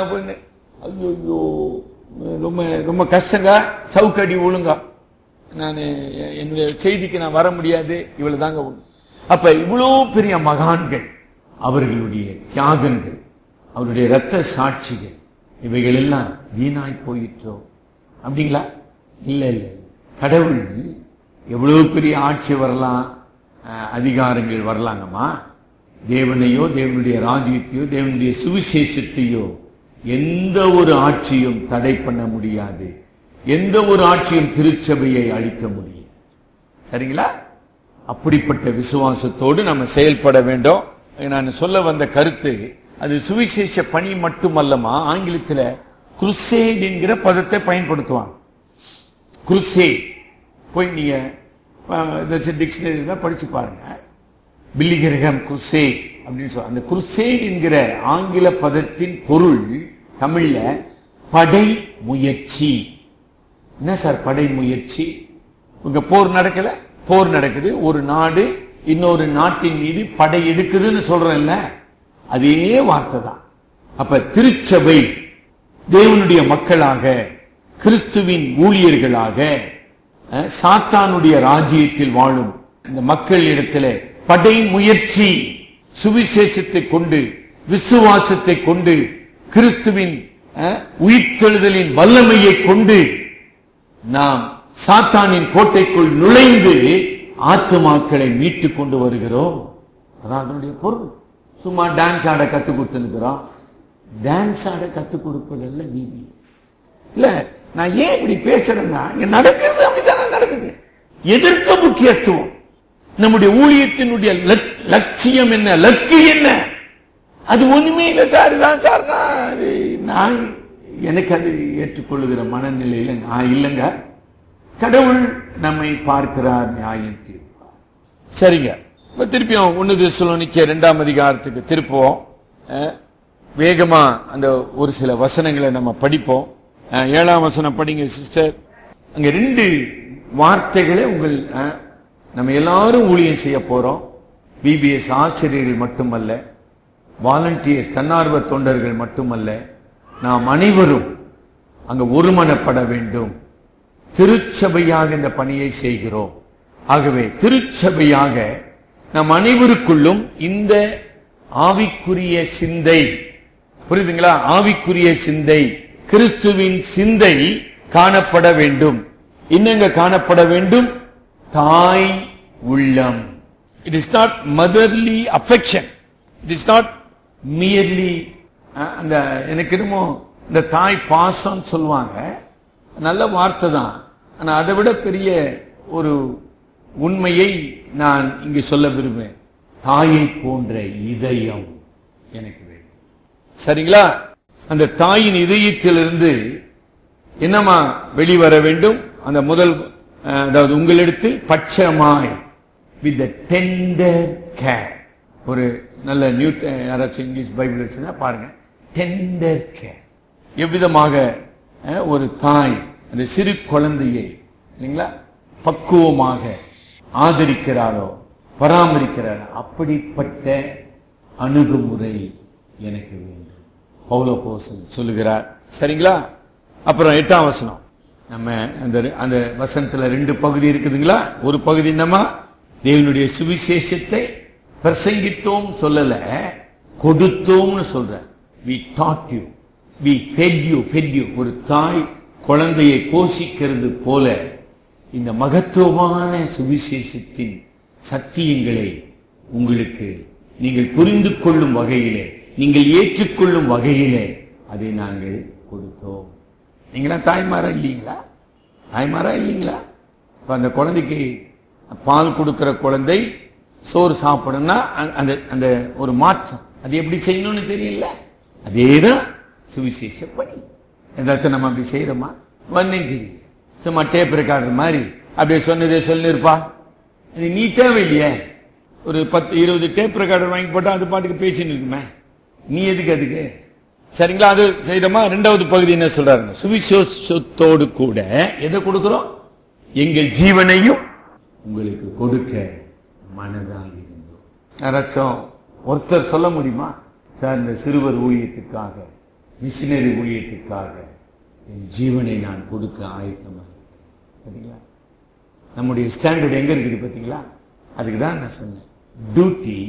ஐயோ ரொம்ப ரொம்ப கஷ்டங்க சவுக்கடி ஒழுங்கா நான் என்னுடைய செய்திக்கு நான் வர முடியாது இவ்வளவு தாங்க உண்மை. அப்ப இவ்வளோ பெரிய மகான்கள் அவர்களுடைய தியாகங்கள் அவருடைய இரத்த சாட்சிகள் இவைகள் எல்லாம் வீணாய் போயிற்றோ அப்படிங்களா இல்ல இல்ல இல்ல. கடவுள் எவ்வளவு பெரிய ஆட்சி வரலாம் அஹ், அதிகாரங்கள் வரலாங்கம்மா தேவனையோ தேவனுடைய ராஜ்யத்தையோ தேவனுடைய சுவிசேஷத்தையோ எந்த ஒரு ஆட்சியும் தடை பண்ண முடியாது எந்த ஒரு ஆட்சியும் திருச்சபையை அழிக்க முடியாது சரிங்களா அப்படிப்பட்ட விசுவாசத்தோடு நம்ம செயல்பட வேண்டும் நான் சொல்ல வந்த கருத்து அது சுவிசேஷ பணி மட்டுமல்லமா ஆங்கிலத்தில் குருசேட் என்கிற பதத்தை பயன்படுத்துவாங்க குருசேட் போய் நீங்க டிக்ஷனரி தான் படிச்சு பாருங்க பில்லிகிரகம் குருசேட் அப்படின்னு சொல்ல அந்த குருசேட் என்கிற ஆங்கில பதத்தின் பொருள் தமிழ்ல படை முயற்சி என்ன சார் படை முயற்சி உங்க போர் நடக்கல போர் நடக்குது ஒரு நாடு இன்னொரு நாட்டின் மீது படை எடுக்குதுன்னு சொல்றேன்ல அதே வார்த்தை தான் அப்ப திருச்சபை தேவனுடைய மக்களாக கிறிஸ்துவின் ஊழியர்களாக அஹ், சாத்தானுடைய ராஜ்யத்தில் வாழும் இந்த மக்கள் இடத்துல படை முயற்சி சுவிசேஷத்தை கொண்டு விசுவாசத்தை கொண்டு கிறிஸ்துவின் அஹ், உயிர்த்தெழுதலின் வல்லமையை கொண்டு நாம் சாத்தானின் கோட்டைக்குள் நுழைந்து ஆத்துமாக்களை மீட்டு கொண்டு வருகிறோம் அதான் அதனுடைய பொருள் சும்மா டான்ஸ் ஆட கத்து கொடுத்துருக்கிறோம் டான்ஸ் ஆட கத்து கொடுப்பதல்ல விபிஎஸ் இல்ல நான் ஏன் இப்படி பேசுறேன்னா இங்க நடக்கிறது அப்படித்தானே நடக்குது எதற்கு முக்கியத்துவம் நம்முடைய ஊழியத்தினுடைய லட்- லட்சியம் என்ன லக்கு என்ன அது ஒண்ணுமே இல்லை சார் தான் சார்னா அது நான் எனக்கு அது ஏற்றுக்கொள்ளுகிற மனநிலையில நான் இல்லைங்க கடவுள் நம்மை பார்க்கிறார் நியாயம் தீர்ப்பார் சரிங்க இப்ப திருப்பியும் ஒன்னு திசுலோனிக்க இரண்டாம் அதிகாரத்துக்கு திருப்போம் அஹ், வேகமா அந்த ஒரு சில வசனங்களை நம்ம படிப்போம் அஹ், ஏழாம் வசனம் படிங்க சிஸ்டர் அங்க ரெண்டு வார்த்தைகளை உங்கள் அஹ், நம்ம எல்லாரும் ஊழியம் செய்ய போறோம் பிபிஎஸ் ஆசிரியர்கள் மட்டுமல்ல வாலண்டியர்ஸ் தன்னார்வ தொண்டர்கள் மட்டுமல்ல நாம் அனைவரும் அங்க ஒருமனப்பட வேண்டும் திருச்சபையாக இந்த பணியை செய்கிறோம் ஆகவே திருச்சபையாக நம் அனைவருக்குள்ளும் இந்த ஆவிக்குரிய சிந்தை புரியுதுங்களா ஆவிக்குரிய சிந்தை கிறிஸ்துவின் சிந்தை காணப்பட வேண்டும் என்னங்க காணப்பட வேண்டும் தாய் உள்ளம் it is not motherly affection it is not merely அந்த எனக்கு என்னமோ இந்த தாய் பாசம் சொல்லுவாங்க நல்ல வார்த்தை தான் ஆனா அதை விட பெரிய ஒரு உண்மையை நான் இங்கு சொல்ல விரும்புவேன் தாயை போன்ற இதயம் எனக்கு வேண்டும் சரிங்களா அந்த தாயின் இதயத்திலிருந்து என்னமா வெளிவர வேண்டும் அந்த முதல் அஹ், அதாவது உங்களிடத்தில் பட்சமாய் வித் டெண்டர் கேர் ஒரு நல்ல நியூ யாராச்சும் இங்கிலீஷ் பைபிள் வச்சுருந்தா பாருங்க டெண்டர் கேர் எவ்விதமாக அஹ், ஒரு தாய் அந்த சிறு குழந்தையை இல்லைங்களா பக்குவமாக ஆதரிக்கிறாளோ பராமரிக்கிறாளோ அப்படிப்பட்ட அணுகுமுறை எனக்கு வேண்டும் பவுலோ போசன் சொல்லுகிறார் சரிங்களா அப்புறம் எட்டாம் வசனம் நம்ம அந்த அந்த வசனத்துல ரெண்டு பகுதி இருக்குதுங்களா ஒரு பகுதி என்னமா தேவனுடைய சுவிசேஷத்தை பிரசங்கித்தோம் சொல்லல கொடுத்தோம்னு சொல்ற we taught you we fed you fed you ஒரு தாய் குழந்தையை போஷிக்கிறது போல இந்த மகத்துவமான சுவிசேஷத்தின் சத்தியங்களை உங்களுக்கு நீங்கள் புரிந்து கொள்ளும் வகையிலே நீங்கள் ஏற்றுக்கொள்ளும் வகையிலே அதை நாங்கள் கொடுத்தோம் நீங்களா தாய்மாரா இல்லைங்களா தாய்மாரா இல்லைங்களா இப்ப அந்த குழந்தைக்கு பால் கொடுக்கிற குழந்தை சோறு சாப்பிடணும்னா அ- அந்த அந்த ஒரு மாற்றம் அது எப்படி செய்யணும்னு தெரியல அதேதான் சுவிசேஷ பணி ஏதாச்சும் நம்ம அப்படி செய்யறோமா வந்தேன் சும்மா டேப் ரெக்கார்டர் மாதிரி அப்படியே சொன்னதே சொல்லிருப்பா இது நீ தேவையில்லையே ஒரு பத்து இருபது டேப் ரெக்கார்டர் வாங்கி போட்டா அது பாட்டுக்கு பேசின்னு இருக்குமே நீ எதுக்கு அதுக்கு சரிங்களா அது செய்யறோமா ரெண்டாவது பகுதி என்ன சொல்றாருங்க சுவிசேஷத்தோடு கூட எதை கொடுக்கிறோம் எங்கள் ஜீவனையும் உங்களுக்கு கொடுக்க மனதாக இருந்தோம் யாராச்சும் ஒருத்தர் சொல்ல முடியுமா சார் இந்த சிறுவர் ஊழியத்துக்காக மிஷினரி ஊழியத்துக்காக என் ஜீவனை நான் கொடுக்க ஆயத்தமாக இருக்கிறேன் பார்த்தீங்களா நம்முடைய ஸ்டாண்டர்ட் எங்க இருக்குது பார்த்தீங்களா அதுக்கு தான் நான் சொன்னேன் duty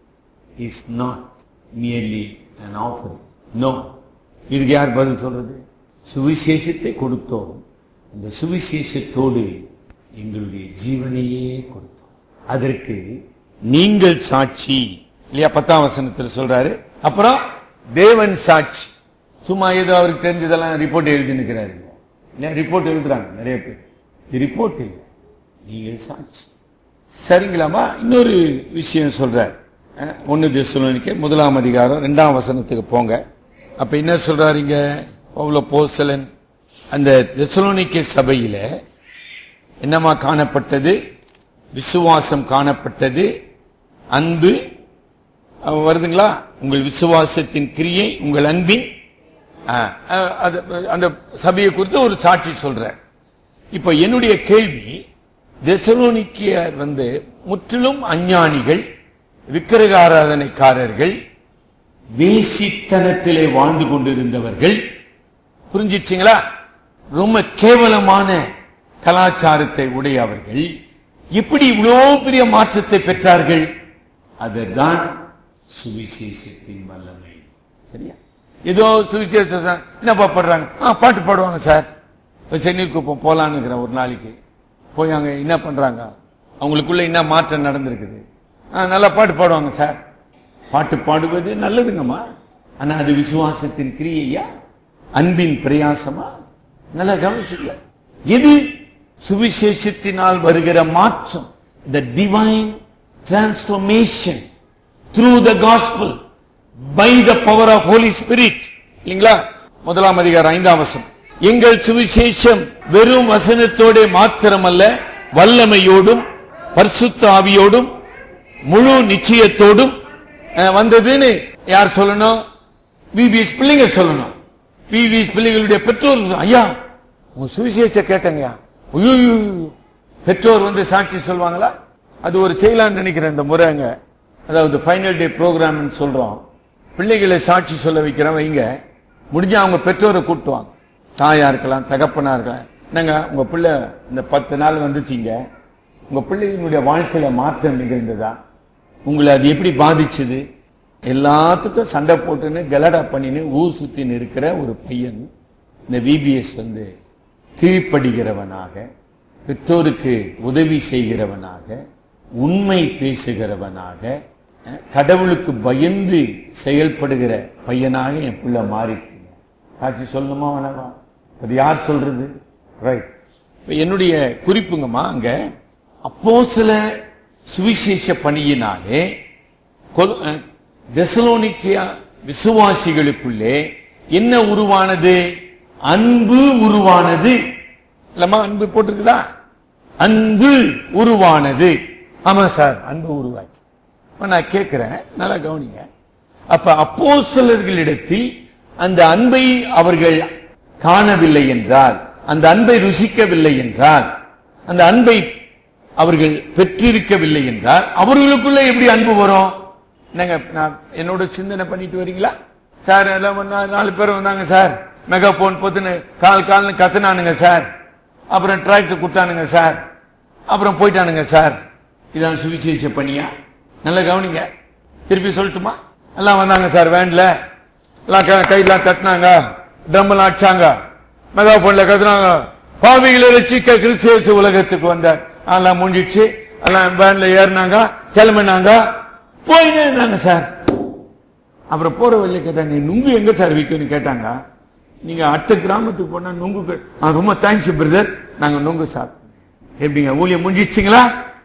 is not merely an offer no இதுக்கு யார் பதில் சொல்றது சுவிசேஷத்தை கொடுத்தோம் அந்த சுவிசேஷத்தோடு எங்களுடைய ஜீவனையே கொடுத்தோம் அதற்கு நீங்கள் சாட்சி இல்லையா பத்தாம் வசனத்தில் சொல்றாரு அப்புறம் தேவன் சாட்சி சும்மா ஏதோ அவருக்கு தெரிஞ்சதெல்லாம் ரிப்போர்ட் எழுதி நிற்கிறாரு இல்லையா ரிப்போர்ட் எழுதுறாங்க நிறைய பேர் ரிப்போர்ட் இல்லை நீங்கள் சாட்சி சரிங்களாமா இன்னொரு விஷயம் சொல்றார் அஹ், ஒண்ணு தெசலோனிக்கே முதலாம் அதிகாரம் ரெண்டாம் வசனத்துக்கு போங்க அப்ப என்ன சொல்றாருங்க பவுல போசலன் அந்த தெசலோனிக்கே சபையில என்னமா காணப்பட்டது விசுவாசம் காணப்பட்டது அன்பு அஹ், வருதுங்களா உங்கள் விசுவாசத்தின் கிரியை உங்கள் அன்பின் அஹ், அஹ், அது- அந்த சபையை குறித்து ஒரு சாட்சி சொல்றார் இப்ப என்னுடைய கேள்வி தெசலோனிக்கியர் வந்து முற்றிலும் அஞ்ஞானிகள் விக்கிரக ஆராதனைக்காரர்கள் வேசித்தனத்திலே வாழ்ந்து கொண்டிருந்தவர்கள் புரிஞ்சிச்சிங்களா ரொம்ப கேவலமான கலாச்சாரத்தை உடையவர்கள் எப்படி இவ்வளவு பெரிய மாற்றத்தை பெற்றார்கள் அதற்தான் சுவிசேஷத்தின் வல்லமை சரியா ஏதோ சுவிசேஷத்தை என்னப்பா பாடுறாங்க ஆ பாட்டு பாடுவாங்க சார் சென்னையில் குப்பம் போலான்னு இருக்கிறேன் ஒரு நாளைக்கு போய் அங்க என்ன பண்றாங்க அவங்களுக்குள்ள என்ன மாற்றம் நடந்திருக்குது ஆ நல்லா பாட்டு பாடுவாங்க சார் பாட்டு பாடுவது நல்லதுங்கம்மா ஆனா அது விசுவாசத்தின் கிரியையா அன்பின் பிரயாசமா நல்லா கவனிச்சுக்கல எது சுவிசேஷத்தினால் வருகிற மாற்றம் the divine transformation through the gospel by the power of Holy Spirit இல்லைங்களா முதலாம் அதிகாரம் ஐந்தாம் வசனம் எங்கள் சுவிசேஷம் வெறும் வசனத்தோட மாத்திரமல்ல வல்லமையோடும் பரிசுத்த ஆவியோடும் முழு நிச்சயத்தோடும் அஹ், வந்ததுன்னு யார் சொல்லணும் பிபிஎஸ் பிள்ளைங்க சொல்லணும் பிபிஎஸ் பிள்ளைகளுடைய பெற்றோர் சொல்லணும். ஐயா உங்க சுவிசேஷ கேட்டங்கய்யா ஐயோ பெற்றோர் வந்து சாட்சி சொல்லுவாங்களா அது ஒரு செய்யலாம்னு நினைக்கிறேன் இந்த முறைங்க அதாவது ஃபைனல் டே ப்ரோக்ராம் சொல்றோம் பிள்ளைகளை சாட்சி சொல்ல வைக்கிறோம் வைங்க முடிஞ்சா அவங்க பெற்றோரை கூட்டுவாங்க தாயா இருக்கலாம் தகப்பனா இருக்கலாம் என்னங்க உங்க பிள்ளை இந்த பத்து நாள் வந்துச்சுங்க உங்க பிள்ளைகளுடைய வாழ்க்கையில மாற்றம் நிகழ்ந்ததா உங்களை அது எப்படி பாதிச்சுது எல்லாத்துக்கும் சண்டை போட்டுன்னு கலடா பண்ணின்னு ஊர் சுத்தின்னு இருக்கிற ஒரு பையன் இந்த விபிஎஸ் வந்து கீழ்ப்படுகிறவனாக பெற்றோருக்கு உதவி செய்கிறவனாக உண்மை பேசுகிறவனாக அஹ், கடவுளுக்கு பயந்து செயல்படுகிற பையனாக என் பிள்ளை மாறிச்சுங்க காட்சி சொல்லணுமா வேணாமா அது யார் சொல்றது ரைட் இப்ப என்னுடைய குறிப்புங்கம்மா அங்க அப்போ சில சுவிசேஷ பணியினாலே கொல்- அஹ், தெசலோனிக்கியா விசுவாசிகளுக்குள்ளே என்ன உருவானது அன்பு உருவானது இல்லம்மா அன்பு போட்டிருக்குதா அன்பு உருவானது ஆமா சார் அன்பு உருவாச்சு இப்ப நான் கேட்கிறேன் நல்லா கவனிங்க அப்ப அப்போஸ்தலர்களிடத்தில் அந்த அன்பை அவர்கள் காணவில்லை என்றால் அந்த அன்பை ருசிக்கவில்லை என்றால் அந்த அன்பை அவர்கள் பெற்றிருக்கவில்லை என்றால் அவர்களுக்குள்ள எப்படி அன்பு வரும் என்னங்க நான் என்னோட சிந்தனை பண்ணிட்டு வரீங்களா சார் எல்லாம் வந்தா நாலு பேர் வந்தாங்க சார் மெகா போன் பொத்துன்னு கால் கால்னு கத்துனானுங்க சார் அப்புறம் டிராக்டர் கொடுத்தானுங்க சார் அப்புறம் போயிட்டானுங்க சார் இதான் சுவிசேஷ பணியா நல்லா கவனிங்க திருப்பி சொல்லட்டுமா எல்லாம் வந்தாங்க சார் வேன்ல எல்லாம் க- கையெல்லாம் தட்டினாங்க ட்ரம் எல்லாம் அடிச்சாங்க மெகா போன்ல கத்துனாங்க பாவிகளை ரசிக்க கிறிஸ்தியஸ் உலகத்துக்கு வந்தார் எல்லாம் முடிஞ்சிச்சு எல்லாம் வேன்ல ஏறினாங்க கிளம்பினாங்க போயினே இருந்தாங்க சார் அப்புறம் போற வழியில கேட்டாங்க நுங்கு எங்க சார் விற்கும்னு கேட்டாங்க நீங்க அடுத்த கிராமத்துக்கு போனா நுங்கு கே- ஆ, ரொம்ப தேங்க்ஸ் பிரதர் நாங்க நுங்கு சாப்பிட்டோம் எப்படிங்க ஊழியம் முடிஞ்சிச்சுங்களா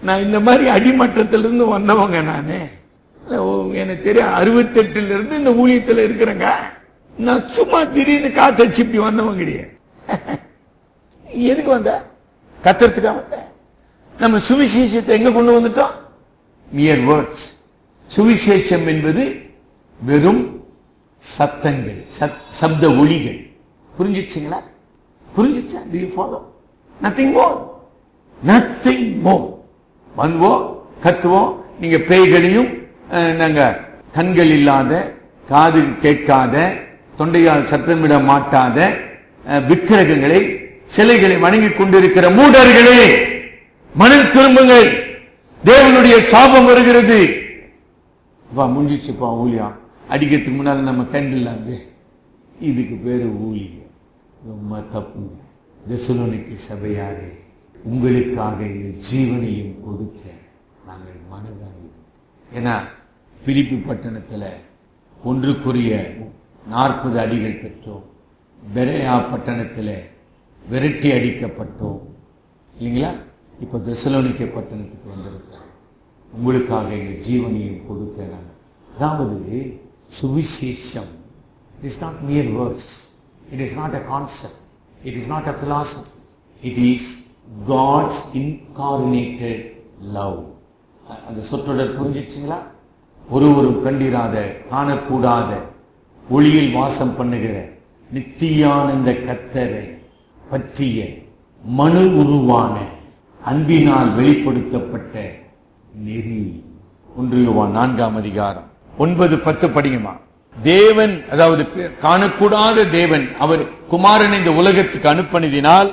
நான் இந்த மாதிரி அடிமட்டத்திலிருந்து வந்தவங்க நானு இல்ல, ஓ, எனக்கு தெரியும் அறுபத்தெட்டுல இருந்து இந்த ஊழியத்துல இருக்கிறேங்க நான் சும்மா திடீர்னு காத்தடிச்சு இப்படி வந்தவன் கிடையாது எதுக்கு வந்த கத்துறதுக்கா வந்த நம்ம சுவிசேஷத்தை எங்க கொண்டு வந்துட்டோம் மியர் வேர்ட்ஸ் சுவிசேஷம் என்பது வெறும் சத்தங்கள் சத்- சப்த ஒளிகள் புரிஞ்சிச்சுங்களா புரிஞ்சிச்சா do you follow nothing more nothing more வந்துவோம் கத்துவோம் நீங்க பேய்களையும் அஹ், நாங்க கண்கள் இல்லாத காது கேட்காத தொண்டையால் சத்தமிட மாட்டாத அஹ், விக்கிரகங்களை சிலைகளை வணங்கிக் கொண்டிருக்கிற மூடர்களே மனம் திரும்புங்கள் தேவனுடைய சாபம் வருகிறது வா முடிஞ்சிச்சுப்பா ஊழியம் அடிக்கிறதுக்கு முன்னால நம்ம கேண்டில் அப்படியே இதுக்கு பேரு ஊழியம் ரொம்ப தப்புங்க தெசலோனிக்கு சபையாரே உங்களுக்காக எங்கள் ஜீவனையும் கொடுக்க நாங்கள் மனதாயிருந்தோம் ஏன்னா பிலிப்பி பட்டணத்துல ஒன்றுக்குரிய நாற்பது அடிகள் பெற்றோம் பெரேயா பட்டணத்துல விரட்டி அடிக்கப்பட்டோம் இல்லைங்களா இப்போ தெசலோனிக்க பட்டணத்துக்கு வந்திருக்கிறோம் உங்களுக்காக எங்கள் ஜீவனையும் கொடுக்க நாங்கள் அதாவது சுவிசேஷம் it is not mere words it is not a concept it is not a philosophy it is God's incarnated love அந்த சொற்றொடர் புரிஞ்சிச்சுங்களா ஒருவரும் கண்டிராத காணக்கூடாத ஒளியில் வாசம் பண்ணுகிற நித்தியானந்த கத்தரை பற்றிய மனு உருவான அன்பினால் வெளிப்படுத்தப்பட்ட நெறி ஒன்று யோவான் நான்காம் அதிகாரம் ஒன்பது பத்து படிங்கம்மா தேவன் அதாவது பே- காணக்கூடாத தேவன் அவர் குமாரனை இந்த உலகத்துக்கு அனுப்பினதினால்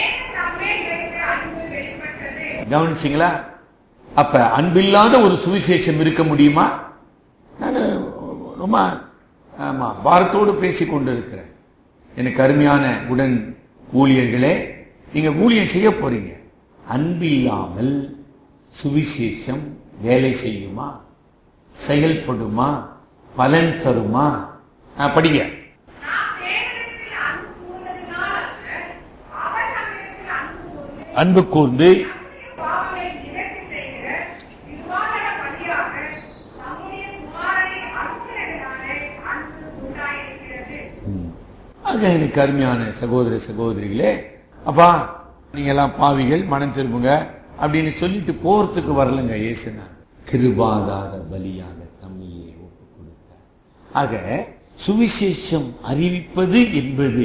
கவனிச்சிங்களா அப்ப அன்பில்லாத ஒரு சுவிசேஷம் இருக்க முடியுமா நான் ரொம்ப ஆமா பாரத்தோடு பேசிக் கொண்டிருக்கிறேன் எனக்கு அருமையான உடன் ஊழியர்களே நீங்க ஊழியம் செய்ய போறீங்க அன்பில்லாமல் சுவிசேஷம் வேலை செய்யுமா செயல்படுமா பலன் தருமா ஆ, படிங்க அன்பு கூர்ந்து ஆக எனக்கு அருமையான சகோதர சகோதரிகளே அப்பா நீங்க எல்லாம் பாவிகள் மனம் திரும்புங்க அப்படின்னு சொல்லிட்டு போறதுக்கு வரலங்க இயேசுநாதர் கிருபாதார பலியாக தம்மையே ஒப்பு கொடுத்தார் ஆக சுவிசேஷம் அறிவிப்பது என்பது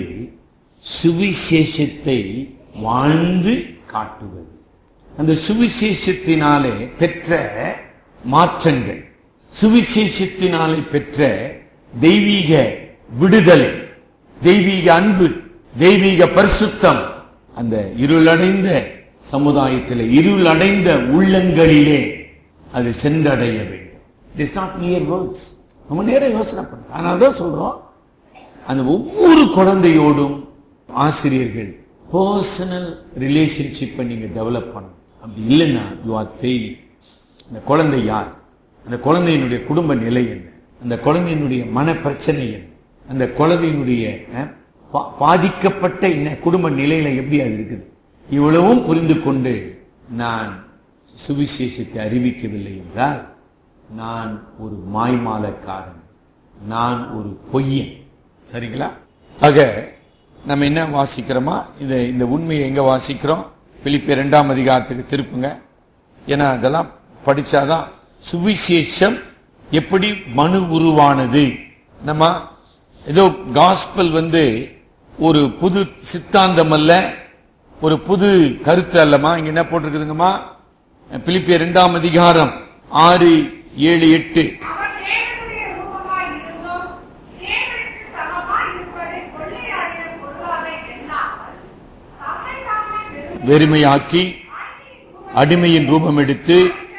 சுவிசேஷத்தை வாழ்ந்து காட்டுவது அந்த சுவிசேஷத்தினாலே பெற்ற மாற்றங்கள் சுவிசேஷத்தினாலே பெற்ற தெய்வீக விடுதலை தெய்வீக அன்பு தெய்வீக பரிசுத்தம் அந்த இருளடைந்த சமுதாயத்தில் இருளடைந்த உள்ளங்களிலே அது சென்றடைய வேண்டும் it is not mere words நம்ம நேரம் யோசனை பண்ணுங்க அதனால தான் சொல்றோம் அந்த ஒவ்வொரு குழந்தையோடும் ஆசிரியர்கள் பர்சனல் ரிலேஷன்ஷிப்பை நீங்க டெவலப் பண்ணணும் அப்படி இல்லைன்னா யூ ஆர் ஃபெயிலிங் அந்த குழந்தை யார் அந்த குழந்தையினுடைய குடும்ப நிலை என்ன அந்த குழந்தையினுடைய மன பிரச்சனை என்ன அந்த குழந்தையினுடைய அஹ், பா- பாதிக்கப்பட்ட இந்த குடும்ப நிலையில எப்படி அது இருக்குது இவ்வளவும் புரிந்து கொண்டு நான் சுவிசேஷத்தை அறிவிக்கவில்லை என்றால் நான் ஒரு மாய்மாலக்காரன் நான் ஒரு பொய்யன் சரிங்களா ஆக நம்ம என்ன வாசிக்கிறோமா இந்த இந்த உண்மையை எங்க வாசிக்கிறோம் பிலிப்பிய இரண்டாம் அதிகாரத்துக்கு திருப்புங்க ஏன்னா அதெல்லாம் படிச்சாதான் சுவிசேஷம் எப்படி மனு உருவானது நம்ம ஏதோ காஸ்பல் வந்து ஒரு புது சித்தாந்தம் அல்ல ஒரு புது கருத்து அல்லமா இங்க என்ன போட்டிருக்குதுங்கம்மா பிலிப்பிய இரண்டாம் அதிகாரம் ஆறு ஏழு எட்டு
அவர் தேவனுடைய ரூபமாய் இருந்தும் தேவனுக்கு சமமாய் இருப்பதை கொள்ளையாடின பொருளாக எண்ணாமல் தம்மை தாமே வெறும்
வெறுமையாக்கி அடிமையின் ரூபம் எடுத்து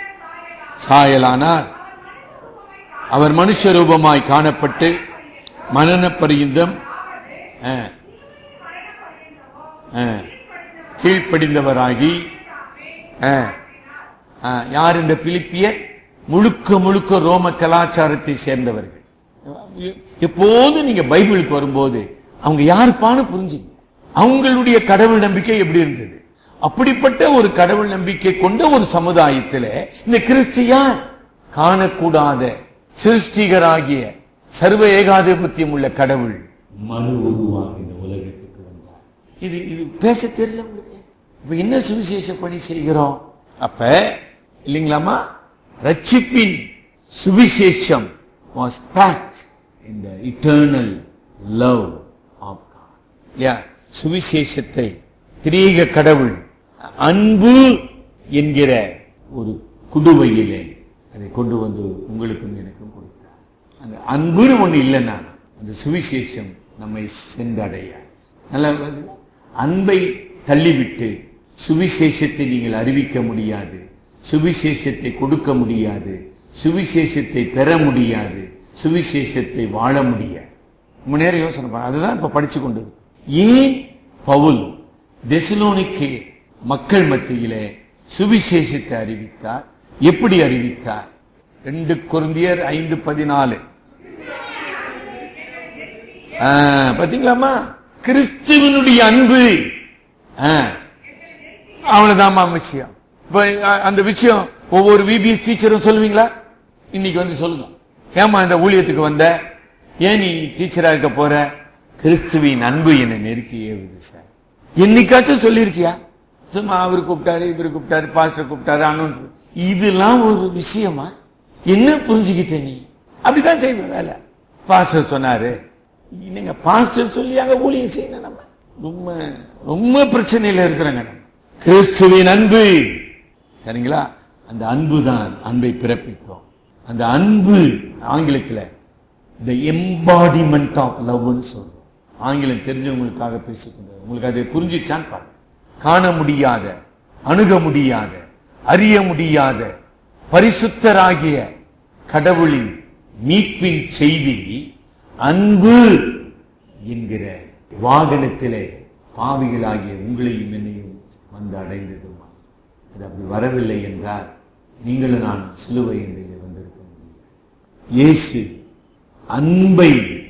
சாயலானார் அவர் மனுஷ ரூபமாய் காணப்பட்டு மனன பரியந்தம் ஆ, ஆ, கீழ்ப்படிந்தவராகி ஆ, ஆ, யார் இந்த பிலிப்பியர் முழுக்க முழுக்க ரோம கலாச்சாரத்தை சேர்ந்தவர்கள் எப்போதும் நீங்க பைபிளுக்கு வரும்போது அவங்க யாருப்பான்னு புரிஞ்சுங்க அவங்களுடைய கடவுள் நம்பிக்கை எப்படி இருந்தது அப்படிப்பட்ட ஒரு கடவுள் நம்பிக்கை கொண்ட ஒரு சமுதாயத்தில் இந்த கிறிஸ்தியான் காணக்கூடாத சிருஷ்டிகராகிய சர்வ ஏகாதிபத்தியம் உள்ள கடவுள் மனு உருவாக இந்த உலகத்துக்கு வந்தார் இது இது பேச தெரியல உங்களுக்கு இப்ப என்ன சுவிசேஷ பணி செய்கிறோம் அப்ப இல்லைங்களாமா ரட்சிப்பின் சுவிசேஷம் was packed in the eternal love of God. இல்லையா சுவிசேஷத்தை திரீக கடவுள் அன்பு என்கிற ஒரு குடுவையிலே அதை கொண்டு வந்து உங்களுக்கும் எனக்கும் கொடுத்தார் அந்த அன்புன்னு ஒண்ணு இல்லைன்னா அந்த சுவிசேஷம் நம்மை சென்றடையாது நல்லா வருதுங்களா? அன்பை தள்ளிவிட்டு சுவிசேஷத்தை நீங்கள் அறிவிக்க முடியாது சுவிசேஷத்தை கொடுக்க முடியாது சுவிசேஷத்தை பெற முடியாது சுவிசேஷத்தை வாழ முடியாது ரொம்ப நேரம் யோசனை பண்ண அதுதான் இப்ப படிச்சு கொண்டு இருக்கு. ஏன் பவுல் தெசலோனிக்கே மக்கள் மத்தியிலே சுவிசேஷத்தை அறிவித்தார் எப்படி அறிவித்தார் ரெண்டு குருந்தியர் ஐந்து பதினாலு ஆ, பாத்தீங்களாமா கிறிஸ்துவனுடைய அன்பு ஆ, அவ்வளவுதாம்மா விஷயம் இப்ப அ- அந்த விஷயம் ஒவ்வொரு விபிஎஸ் டீச்சரும் சொல்லுவீங்களா இன்னைக்கு வந்து சொல்லுங்க ஏமா இந்த ஊழியத்துக்கு வந்த ஏன் நீ டீச்சரா இருக்க போற கிறிஸ்துவின் அன்பு என்னை நெருக்கி ஏவுது சார் என்னைக்காச்சும் சொல்லியிருக்கியா சும்மா அவர் கூப்பிட்டாரு இவர் கூப்பிட்டாரு பாஸ்டர் கூப்பிட்டாரு அண்ணன் இதெல்லாம் ஒரு விஷயமா என்ன புரிஞ்சுக்கிட்ட நீ அப்படிதான் செய்வேன் வேலை பாஸ்டர் சொன்னாரு என்னங்க பாஸ்டர் சொல்லி அங்க ஊழியம் செய்யணும் நம்ம ரொம்ப ரொம்ப பிரச்சனையில இருக்கிறாங்க நம்ம கிறிஸ்துவின் அன்பு சரிங்களா அந்த அன்பு தான் அன்பை பிறப்பிக்கும் அந்த அன்பு ஆங்கிலத்துல த எம்பாடிமெண்ட் ஆஃப் லவ்னு சொல்றோம் ஆங்கிலம் தெரிஞ்சவங்களுக்காக பேசிக்கொண்டு உங்களுக்கு அதை புரிஞ்சிச்சான்னு பாருங்க காண முடியாத அணுக முடியாத அறிய முடியாத பரிசுத்தராகிய கடவுளின் மீட்பின் செய்தி அன்பு என்கிற வாகனத்திலே பாவிகளாகிய உங்களையும் என்னையும் வந்து அடைந்ததுமா அது அப்படி வரவில்லை என்றால் நீங்களும் நான் சிலுவை என்றிலே வந்திருக்க முடியாது இயேசு அன்பை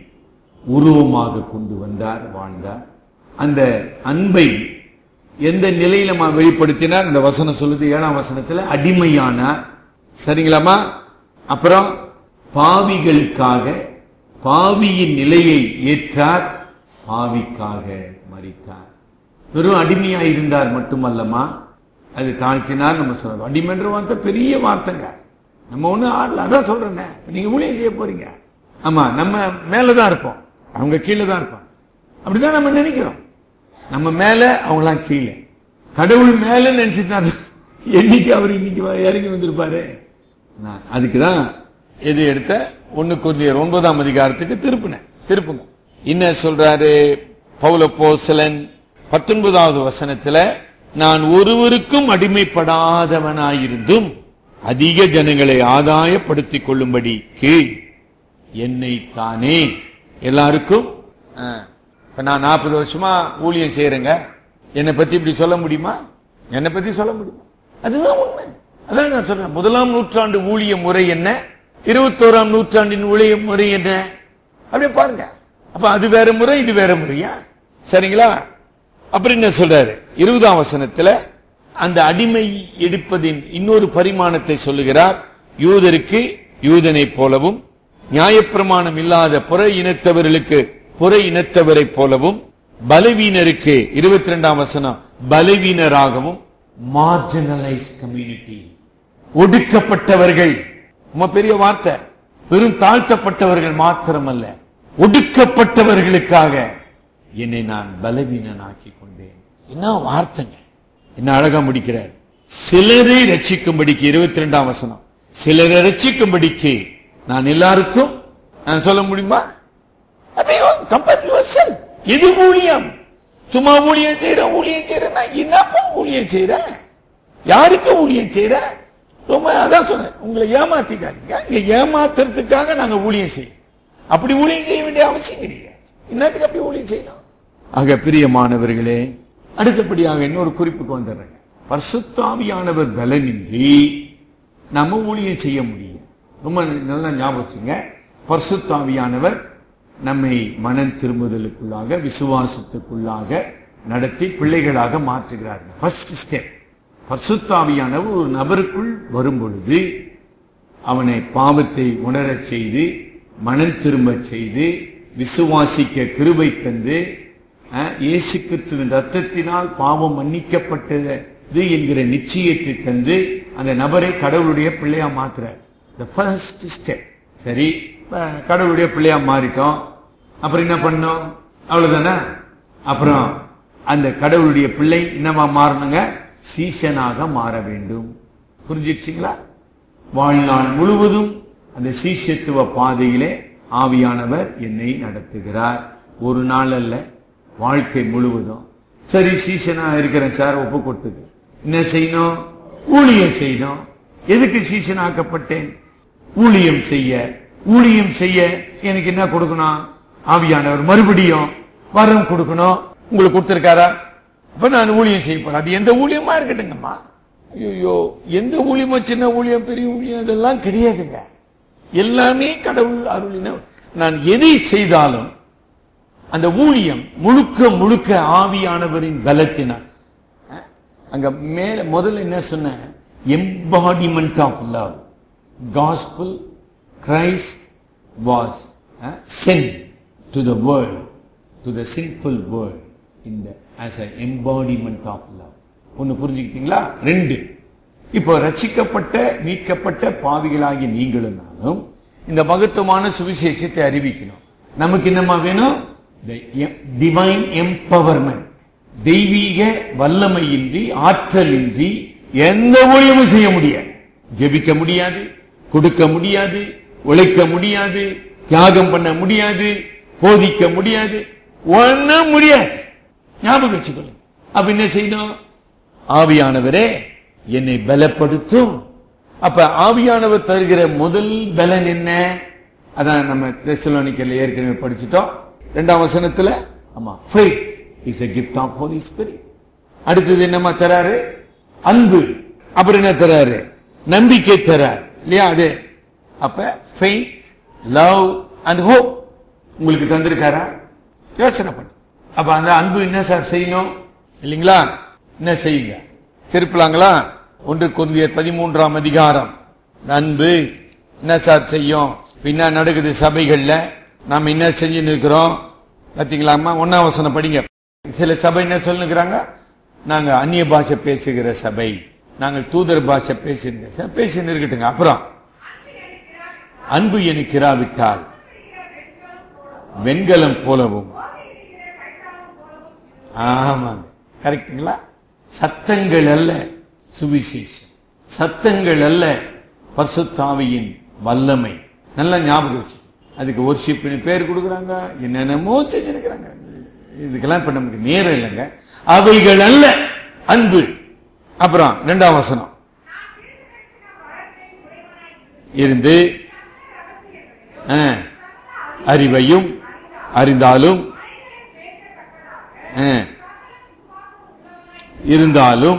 உருவமாக கொண்டு வந்தார் வாழ்ந்தார் அந்த அன்பை எந்த நிலையிலமா வெளிப்படுத்தினார் அந்த வசனம் சொல்லுது ஏழாம் வசனத்துல அடிமையானார் சரிங்களாமா அப்புறம் பாவிகளுக்காக பாவியின் நிலையை ஏற்றார் பாவிக்காக மரித்தார் வெறும் அடிமையா இருந்தார் மட்டுமல்லமா அது தாழ்த்தினார் நம்ம சொல்றோம் அடிமைன்ற வார்த்தை பெரிய வார்த்தைங்க நம்ம ஒண்ணு ஆடல அதான் சொல்றேனே நீங்க ஊழியம் செய்ய போறீங்க ஆமா நம்ம மேலதான் இருப்போம் அவங்க கீழே தான் இருப்பாங்க அப்படிதான் நம்ம நினைக்கிறோம் நம்ம மேல அவங்களாம் கீழே கடவுள் மேல நினைச்சுதான் என்னைக்கு அவர் இன்னைக்கு வ- இறங்கி வந்திருப்பாரு நான் அதுக்குதான் எது எடுத்த ஒண்ணு கொஞ்சம் ஒன்பதாம் அதிகாரத்துக்கு திருப்பினேன் திருப்புங்க என்ன சொல்றாரு பவுல போசலன் பத்தொன்பதாவது வசனத்துல நான் ஒருவருக்கும் அடிமைப்படாதவனாயிருந்தும் அதிக ஜனங்களை ஆதாயப்படுத்திக் கொள்ளும்படிக்கு என்னை தானே எல்லாருக்கும் ஆ, இப்ப நான் நாற்பது வருஷமா ஊழியம் செய்யறேங்க என்னை பத்தி இப்படி சொல்ல முடியுமா என்னை பத்தி சொல்ல முடியுமா அதுதான் உண்மை அதான் நான் சொல்றேன் முதலாம் நூற்றாண்டு ஊழிய முறை என்ன இருபத்தோராம் நூற்றாண்டின் ஊழிய முறை என்ன அப்படியே பாருங்க அப்ப அது வேற முறை இது வேற முறையா சரிங்களா அப்புறம் என்ன சொல்றாரு இருபதாம் வசனத்துல அந்த அடிமை எடுப்பதின் இன்னொரு பரிமாணத்தை சொல்லுகிறார் யூதருக்கு யூதனைப் போலவும் நியாயப்பிரமாணம் இல்லாத புற இனத்தவர்களுக்கு புற இனத்தவரைப் போலவும் பலவீனருக்கு இருபத்தி ரெண்டாம் வசனம் பலவீனராகவும் மார்ஜினலைஸ் கம்யூனிட்டி ஒடுக்கப்பட்டவர்கள் ரொம்ப பெரிய வார்த்தை வெறும் தாழ்த்தப்பட்டவர்கள் மாத்திரமல்ல ஒடுக்கப்பட்டவர்களுக்காக என்னை நான் பலவீனனாக்கி கொண்டேன் என்ன வார்த்தைங்க என்ன அழகா முடிக்கிறார் சிலரை ரட்சிக்கும்படிக்கு இருபத்தி ரெண்டாம் வசனம் சிலரை ரட்சிக்கும்படிக்கு நான் எல்லாருக்கும் நான் சொல்ல முடியுமா அப்படியே கம்பேர் யுவர் எது ஊழியம் சும்மா ஊழியம் செய்யற ஊழியம் செய்யறேன்னா என்னப்பா ஊழியம் செய்யற யாருக்கு ஊழியம் செய்யற ரொம்ப அதான் சொன்னேன் உங்களை ஏமாத்திக்காதீங்க இங்க ஏமாத்துறதுக்காக நாங்க ஊழியம் செய்யும் அப்படி ஊழியம் செய்ய வேண்டிய அவசியம் கிடையாது என்னத்துக்கு அப்படி ஊழியம் செய்யணும் ஆக பிரியமானவர்களே அடுத்தபடியாக இன்னொரு குறிப்புக்கு வந்துடுறேங்க பரிசுத்தாவியானவர் பலனின்றி நம்ம ஊழியம் செய்ய முடியும் ரொம்ப நல்லா ஞாபகம் வச்சுங்க பரிசுத்தாவியானவர் நம்மை மனம் திரும்புதலுக்குள்ளாக விசுவாசத்துக்குள்ளாக நடத்தி பிள்ளைகளாக மாற்றுகிறார்கள் ஃபர்ஸ்ட் ஸ்டெப் பரிசுத்தாவியானவர் ஒரு நபருக்குள் வரும் பொழுது அவனை பாவத்தை உணரச் செய்து மனம் திரும்பச் செய்து விசுவாசிக்க கிருபை தந்து அஹ், இயேசு கிறிஸ்துவின் ரத்தத்தினால் பாவம் மன்னிக்கப்பட்டது என்கிற நிச்சயத்தை தந்து அந்த நபரை கடவுளுடைய பிள்ளையா மாத்துறார் த ஃபர்ஸ்ட் ஸ்டெப் சரி இப்ப கடவுளுடைய பிள்ளையா மாறிட்டோம் அப்புறம் என்ன பண்ணோம் அவ்வளவுதானே அப்புறம் அந்த கடவுளுடைய பிள்ளை என்னவா மாறணுங்க சீஷனாக மாற வேண்டும் புரிஞ்சிடுச்சிங்களா வாழ்நாள் முழுவதும் அந்த சீஷத்துவ பாதையிலே ஆவியானவர் என்னை நடத்துகிறார் ஒரு நாள் அல்ல வாழ்க்கை முழுவதும் சரி சீஷனா இருக்கிறேன் சார் ஒப்பு கொடுத்துக்கிறேன் என்ன செய்யணும் ஊழியம் செய்யணும் எதுக்கு சீஷனாக்கப்பட்டேன் ஊழியம் செய்ய ஊழியம் செய்ய எனக்கு என்ன கொடுக்கணும் ஆவியானவர் மறுபடியும் வரம் கொடுக்கணும் உங்களுக்கு கொடுத்திருக்காரா அப்ப நான் ஊழியம் செய்ய போறேன் அது எந்த ஊழியமா இருக்கட்டுங்கம்மா ஐயோ எந்த ஊழியமோ சின்ன ஊழியம் பெரிய ஊழியம் இதெல்லாம் கிடையாதுங்க எல்லாமே கடவுள் அருளின நான் எதை செய்தாலும் அந்த ஊழியம் முழுக்க முழுக்க ஆவியானவரின் பலத்தினால் அஹ், அங்க மேல முதல்ல என்ன சொன்ன embodiment of love gospel Christ was uh, sent to the world, to the sinful world, in the as an embodiment of love. ஒன்னு புரிஞ்சுக்கிட்டீங்களா ரெண்டு இப்போ ரட்சிக்கப்பட்ட மீட்கப்பட்ட பாவிகளாகிய நீங்களும் நானும் இந்த மகத்துவமான சுவிசேஷத்தை அறிவிக்கணும் நமக்கு என்னமா வேணும் டிவைன் எம்பவர்மெண்ட் தெய்வீக வல்லமையின்றி ஆற்றலின்றி எந்த ஊழியமும் செய்ய முடியாது ஜெபிக்க முடியாது கொடுக்க முடியாது உழைக்க முடியாது தியாகம் பண்ண முடியாது போதிக்க முடியாது ஒண்ணும் முடியாது ஞாபகம் வச்சுக்கொள்ளுங்க அப்ப என்ன செய்யணும் ஆவியானவரே என்னை பலப்படுத்தும் அப்ப ஆவியானவர் தருகிற முதல் பலன் என்ன அதான் நம்ம தெசலோனிக்கல்ல ஏற்கனவே படிச்சிட்டோம் இரண்டாம் வசனத்துல ஆமா faith is a gift of holy spirit அடுத்தது என்னமா தராரு அன்பு அப்புறம் என்ன தராரு நம்பிக்கை தரார் இல்லையா அது அப்ப faith love and hope உங்களுக்கு தந்திருக்காரா யோசனை பண்ணு அப்ப அந்த அன்பு என்ன சார் செய்யணும் இல்லைங்களா என்ன செய்யுங்க திருப்பலாங்களா ஒன்று குருந்தியர் பதிமூன்றாம் அதிகாரம் அன்பு என்ன சார் செய்யும் பின்ன நடக்குது சபைகள்ல நாம என்ன செஞ்சுன்னு இருக்கிறோம் பாத்தீங்களாமா ஒன்னாம் வசனம் படிங்க சில சபை என்ன சொல்லுங்கிறாங்க நாங்க அந்நிய பாஷை பேசுகிற சபை நாங்கள் தூதர் பாஷை பேசுகிற ச- பேசின்னு இருக்கட்டுங்க அப்புறம் அன்பு எனக்கு இராவிட்டால் வெண்கலம் போலவும் ஆமாங்க கரெக்டுங்களா சத்தங்கள் அல்ல சுவிசேஷம் சத்தங்கள் அல்ல பசுத்தாவியின் வல்லமை நல்லா ஞாபகம் வச்சு அதுக்கு ஒர்ஷிப்னு பேர் கொடுக்குறாங்க என்னென்னமோ செஞ்சிருக்கிறாங்க இதுக்கெல்லாம் இப்ப நமக்கு நேரம் இல்லைங்க அவைகள் அல்ல அன்பு அப்புறம் இரண்டாம் வசனம் இருந்து ஆ, அறிவையும் அறிந்தாலும் ஆ, இருந்தாலும்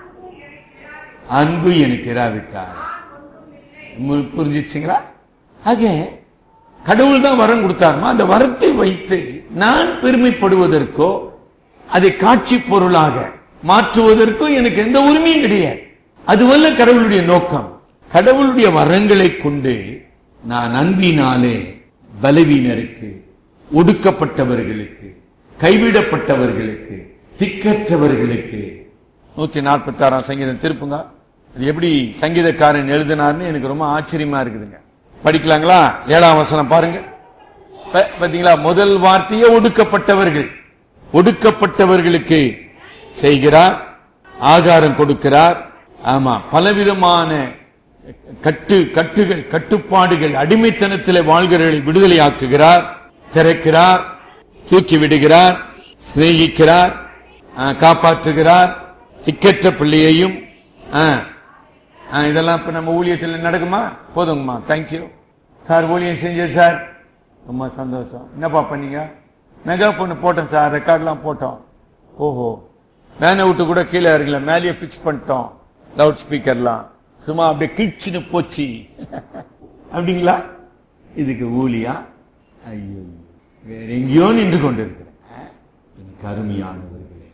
அன்பு எனக்கு இராவிட்டார் மு- புரிஞ்சிச்சுங்களா ஆக கடவுள் தான் வரம் கொடுத்தாருமா அந்த வரத்தை வைத்து நான் பெருமைப்படுவதற்கோ அதை காட்சி பொருளாக மாற்றுவதற்கோ எனக்கு எந்த உரிமையும் கிடையாது அதுவல்ல கடவுளுடைய நோக்கம் கடவுளுடைய வரங்களை கொண்டு நான் அன்பினாலே பலவீனருக்கு ஒடுக்கப்பட்டவர்களுக்கு கைவிடப்பட்டவர்களுக்கு திக்கற்றவர்களுக்கு நூத்தி நாற்பத்தி ஆறாம் சங்கீதம் திருப்புங்க அது எப்படி சங்கீதக்காரன் எழுதினார்னு எனக்கு ரொம்ப ஆச்சரியமா இருக்குதுங்க படிக்கலாங்களா ஏழாம் வசனம் பாருங்க ப- பாத்தீங்களா முதல் வார்த்தையே ஒடுக்கப்பட்டவர்கள் ஒடுக்கப்பட்டவர்களுக்கு செய்கிறார் ஆகாரம் கொடுக்கிறார் ஆமா பலவிதமான கட்டு கட்டுகள் கட்டுப்பாடுகள் அடிமைத்தனத்திலே வாழ்கிறவர்களை விடுதலையாக்குகிறார் திறக்கிறார் தூக்கி விடுகிறார் சிநேகிக்கிறார் ஆ, காப்பாற்றுகிறார் திக்கற்ற பிள்ளையையும் ஆ, ஆ, இதெல்லாம் இப்ப நம்ம ஊழியத்தில் நடக்குமா போதுங்கம்மா தேங்க்யூ சார் ஊழியம் செஞ்சது சார் ரொம்ப சந்தோஷம் என்னப்பா பண்ணீங்க மெகாஃபோன் போட்டோம் சார் ரெக்கார்ட்லாம் போட்டோம் ஓஹோ வேனை விட்டு கூட கீழே இறங்கல மேலேயே ஃபிக்ஸ் பண்ணிட்டோம் லவுட் ஸ்பீக்கர்லாம் சும்மா அப்படியே கிழிச்சுன்னு போச்சு அப்படிங்களா இதுக்கு ஊழியா ஐயோ வேற எங்கேயோ நின்று கொண்டிருக்கிறேன் எனக்கு அருமையானவர்களே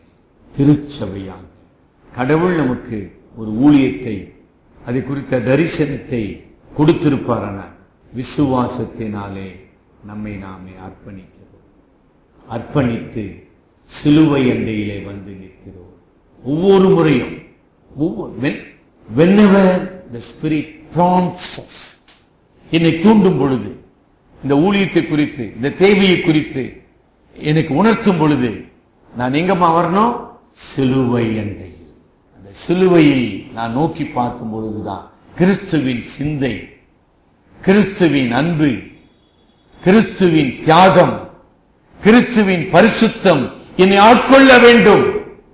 திருச்சபையாக கடவுள் நமக்கு ஒரு ஊழியத்தை அதை குறித்த தரிசனத்தை கொடுத்திருப்பாரானால் விசுவாசத்தினாலே நம்மை நாமே அர்ப்பணிக்கிறோம் அர்ப்பணித்து சிலுவை அண்டையிலே வந்து நிற்கிறோம் ஒவ்வொரு முறையும் ஒவ்வொரு when- whenever the spirit prompts us என்னை தூண்டும் பொழுது இந்த ஊழியத்தை குறித்து இந்த தேவையை குறித்து எனக்கு உணர்த்தும் பொழுது நான் எங்கம்மா வரணும் சிலுவை அண்டையில் அந்த சிலுவையில் நான் நோக்கி பார்க்கும் பொழுதுதான் கிறிஸ்துவின் சிந்தை கிறிஸ்துவின் அன்பு கிறிஸ்துவின் தியாகம் கிறிஸ்துவின் பரிசுத்தம் என்னை ஆட்கொள்ள வேண்டும்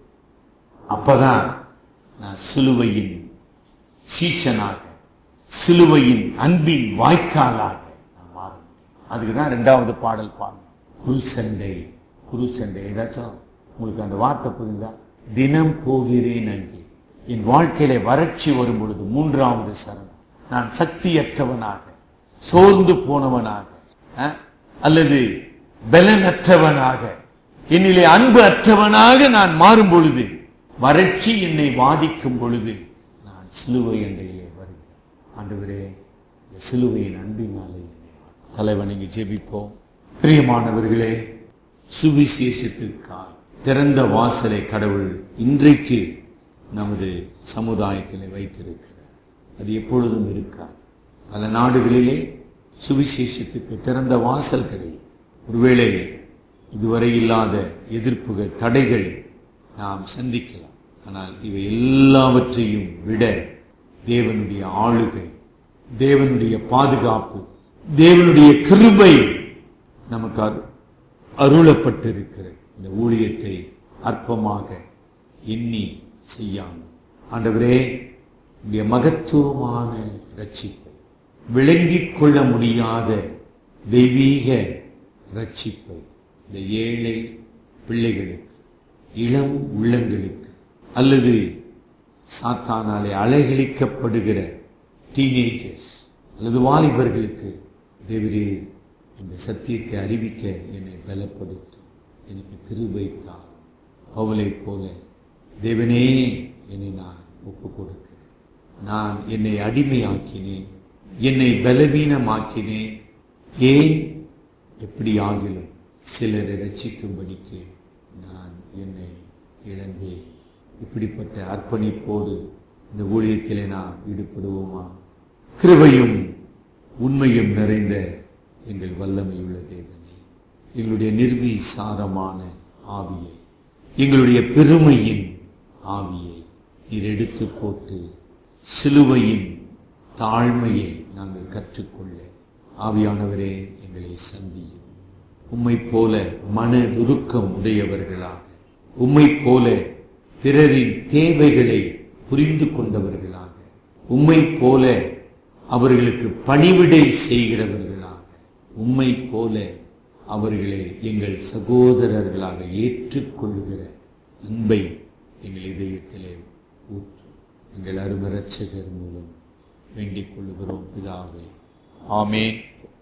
அப்பதான் நான் சிலுவையின் சீஷனாக சிலுவையின் அன்பின் வாய்க்காலாக நான் மாற முடியும் அதுக்கு தான் ரெண்டாவது பாடல் பாடணும் குருசண்டை குருசண்டை ஏதாச்சும் உங்களுக்கு அந்த வார்த்தை புரியுதா தினம் போகிறேன் அங்கே என் வாழ்க்கையில வறட்சி வரும் பொழுது மூன்றாவது சரணம் நான் சக்தியற்றவனாக சோர்ந்து போனவனாக அஹ், அல்லது பலனற்றவனாக என்னிலே அன்பு அற்றவனாக நான் மாறும் பொழுது வறட்சி என்னை பாதிக்கும் பொழுது நான் சிலுவை அண்டையிலே வருகிறேன் ஆண்டவரே இந்த சிலுவையின் அன்பினாலே என்னை ஆட்கொள்ளும். தலைவணங்கி ஜெபிப்போம் பிரியமானவர்களே சுவிசேஷத்திற்காய் திறந்த வாசலை கடவுள் இன்றைக்கு நமது சமுதாயத்திலே வைத்திருக்கிறார் அது எப்பொழுதும் இருக்காது பல நாடுகளிலே சுவிசேஷத்துக்கு திறந்த வாசல் கிடையாது ஒருவேளை இதுவரை இல்லாத எதிர்ப்புகள் தடைகள் நாம் சந்திக்கலாம் ஆனால் இவை எல்லாவற்றையும் விட தேவனுடைய ஆளுகை தேவனுடைய பாதுகாப்பு தேவனுடைய கிருபை நமக்கு அரு- அருளப்பட்டிருக்கிறது இந்த ஊழியத்தை அற்பமாக எண்ணி செய்யாமல் ஆண்டவரே உடைய மகத்துவமான ரட்சிப்பை விளங்கிக் கொள்ள முடியாத தெய்வீக ரட்சிப்பை இந்த ஏழை பிள்ளைகளுக்கு இளம் உள்ளங்களுக்கு அல்லது சாத்தானாலே அலைகழிக்கப்படுகிற டீனேஜர்ஸ் அல்லது வாலிபர்களுக்கு தேவரீர் இந்த சத்தியத்தை அறிவிக்க என்னை பலப்படுத்தும் எனக்கு கிருபை தார் பவுலைப் போல தேவனே என்னை நான் ஒப்புக் கொடுக்கிறேன் நான் என்னை அடிமையாக்கினேன் என்னை பலவீனமாக்கினேன் ஏன் எப்படி ஆகிலும் சிலரை ரட்சிக்கும்படிக்கு நான் என்னை இழந்தேன் இப்படிப்பட்ட அர்ப்பணிப்போடு இந்த ஊழியத்திலே நாம் ஈடுபடுவோமா கிருபையும் உண்மையும் நிறைந்த எங்கள் வல்லமையுள்ள தேவனே எங்களுடைய நிர்வீசாரமான ஆவியை எங்களுடைய பெருமையின் ஆவியை நீர் எடுத்து போட்டு சிலுவையின் தாழ்மையை நாங்கள் கற்றுக்கொள்ள ஆவியானவரே எங்களை சந்தியும் உம்மை போல மன நுருக்கம் உடையவர்களாக உம்மை போல பிறரின் தேவைகளை புரிந்து கொண்டவர்களாக உம்மை போல அவர்களுக்கு பணிவிடை செய்கிறவர்களாக உம்மை போல அவர்களை எங்கள் சகோதரர்களாக ஏற்றுக்கொள்ளுகிற அன்பை எங்கள் இதயத்திலே ஊற்றும் எங்கள் அருமரட்சகர் மூலம் வேண்டிக் கொள்ளுகிறோம் பிதாவே ஆமேன்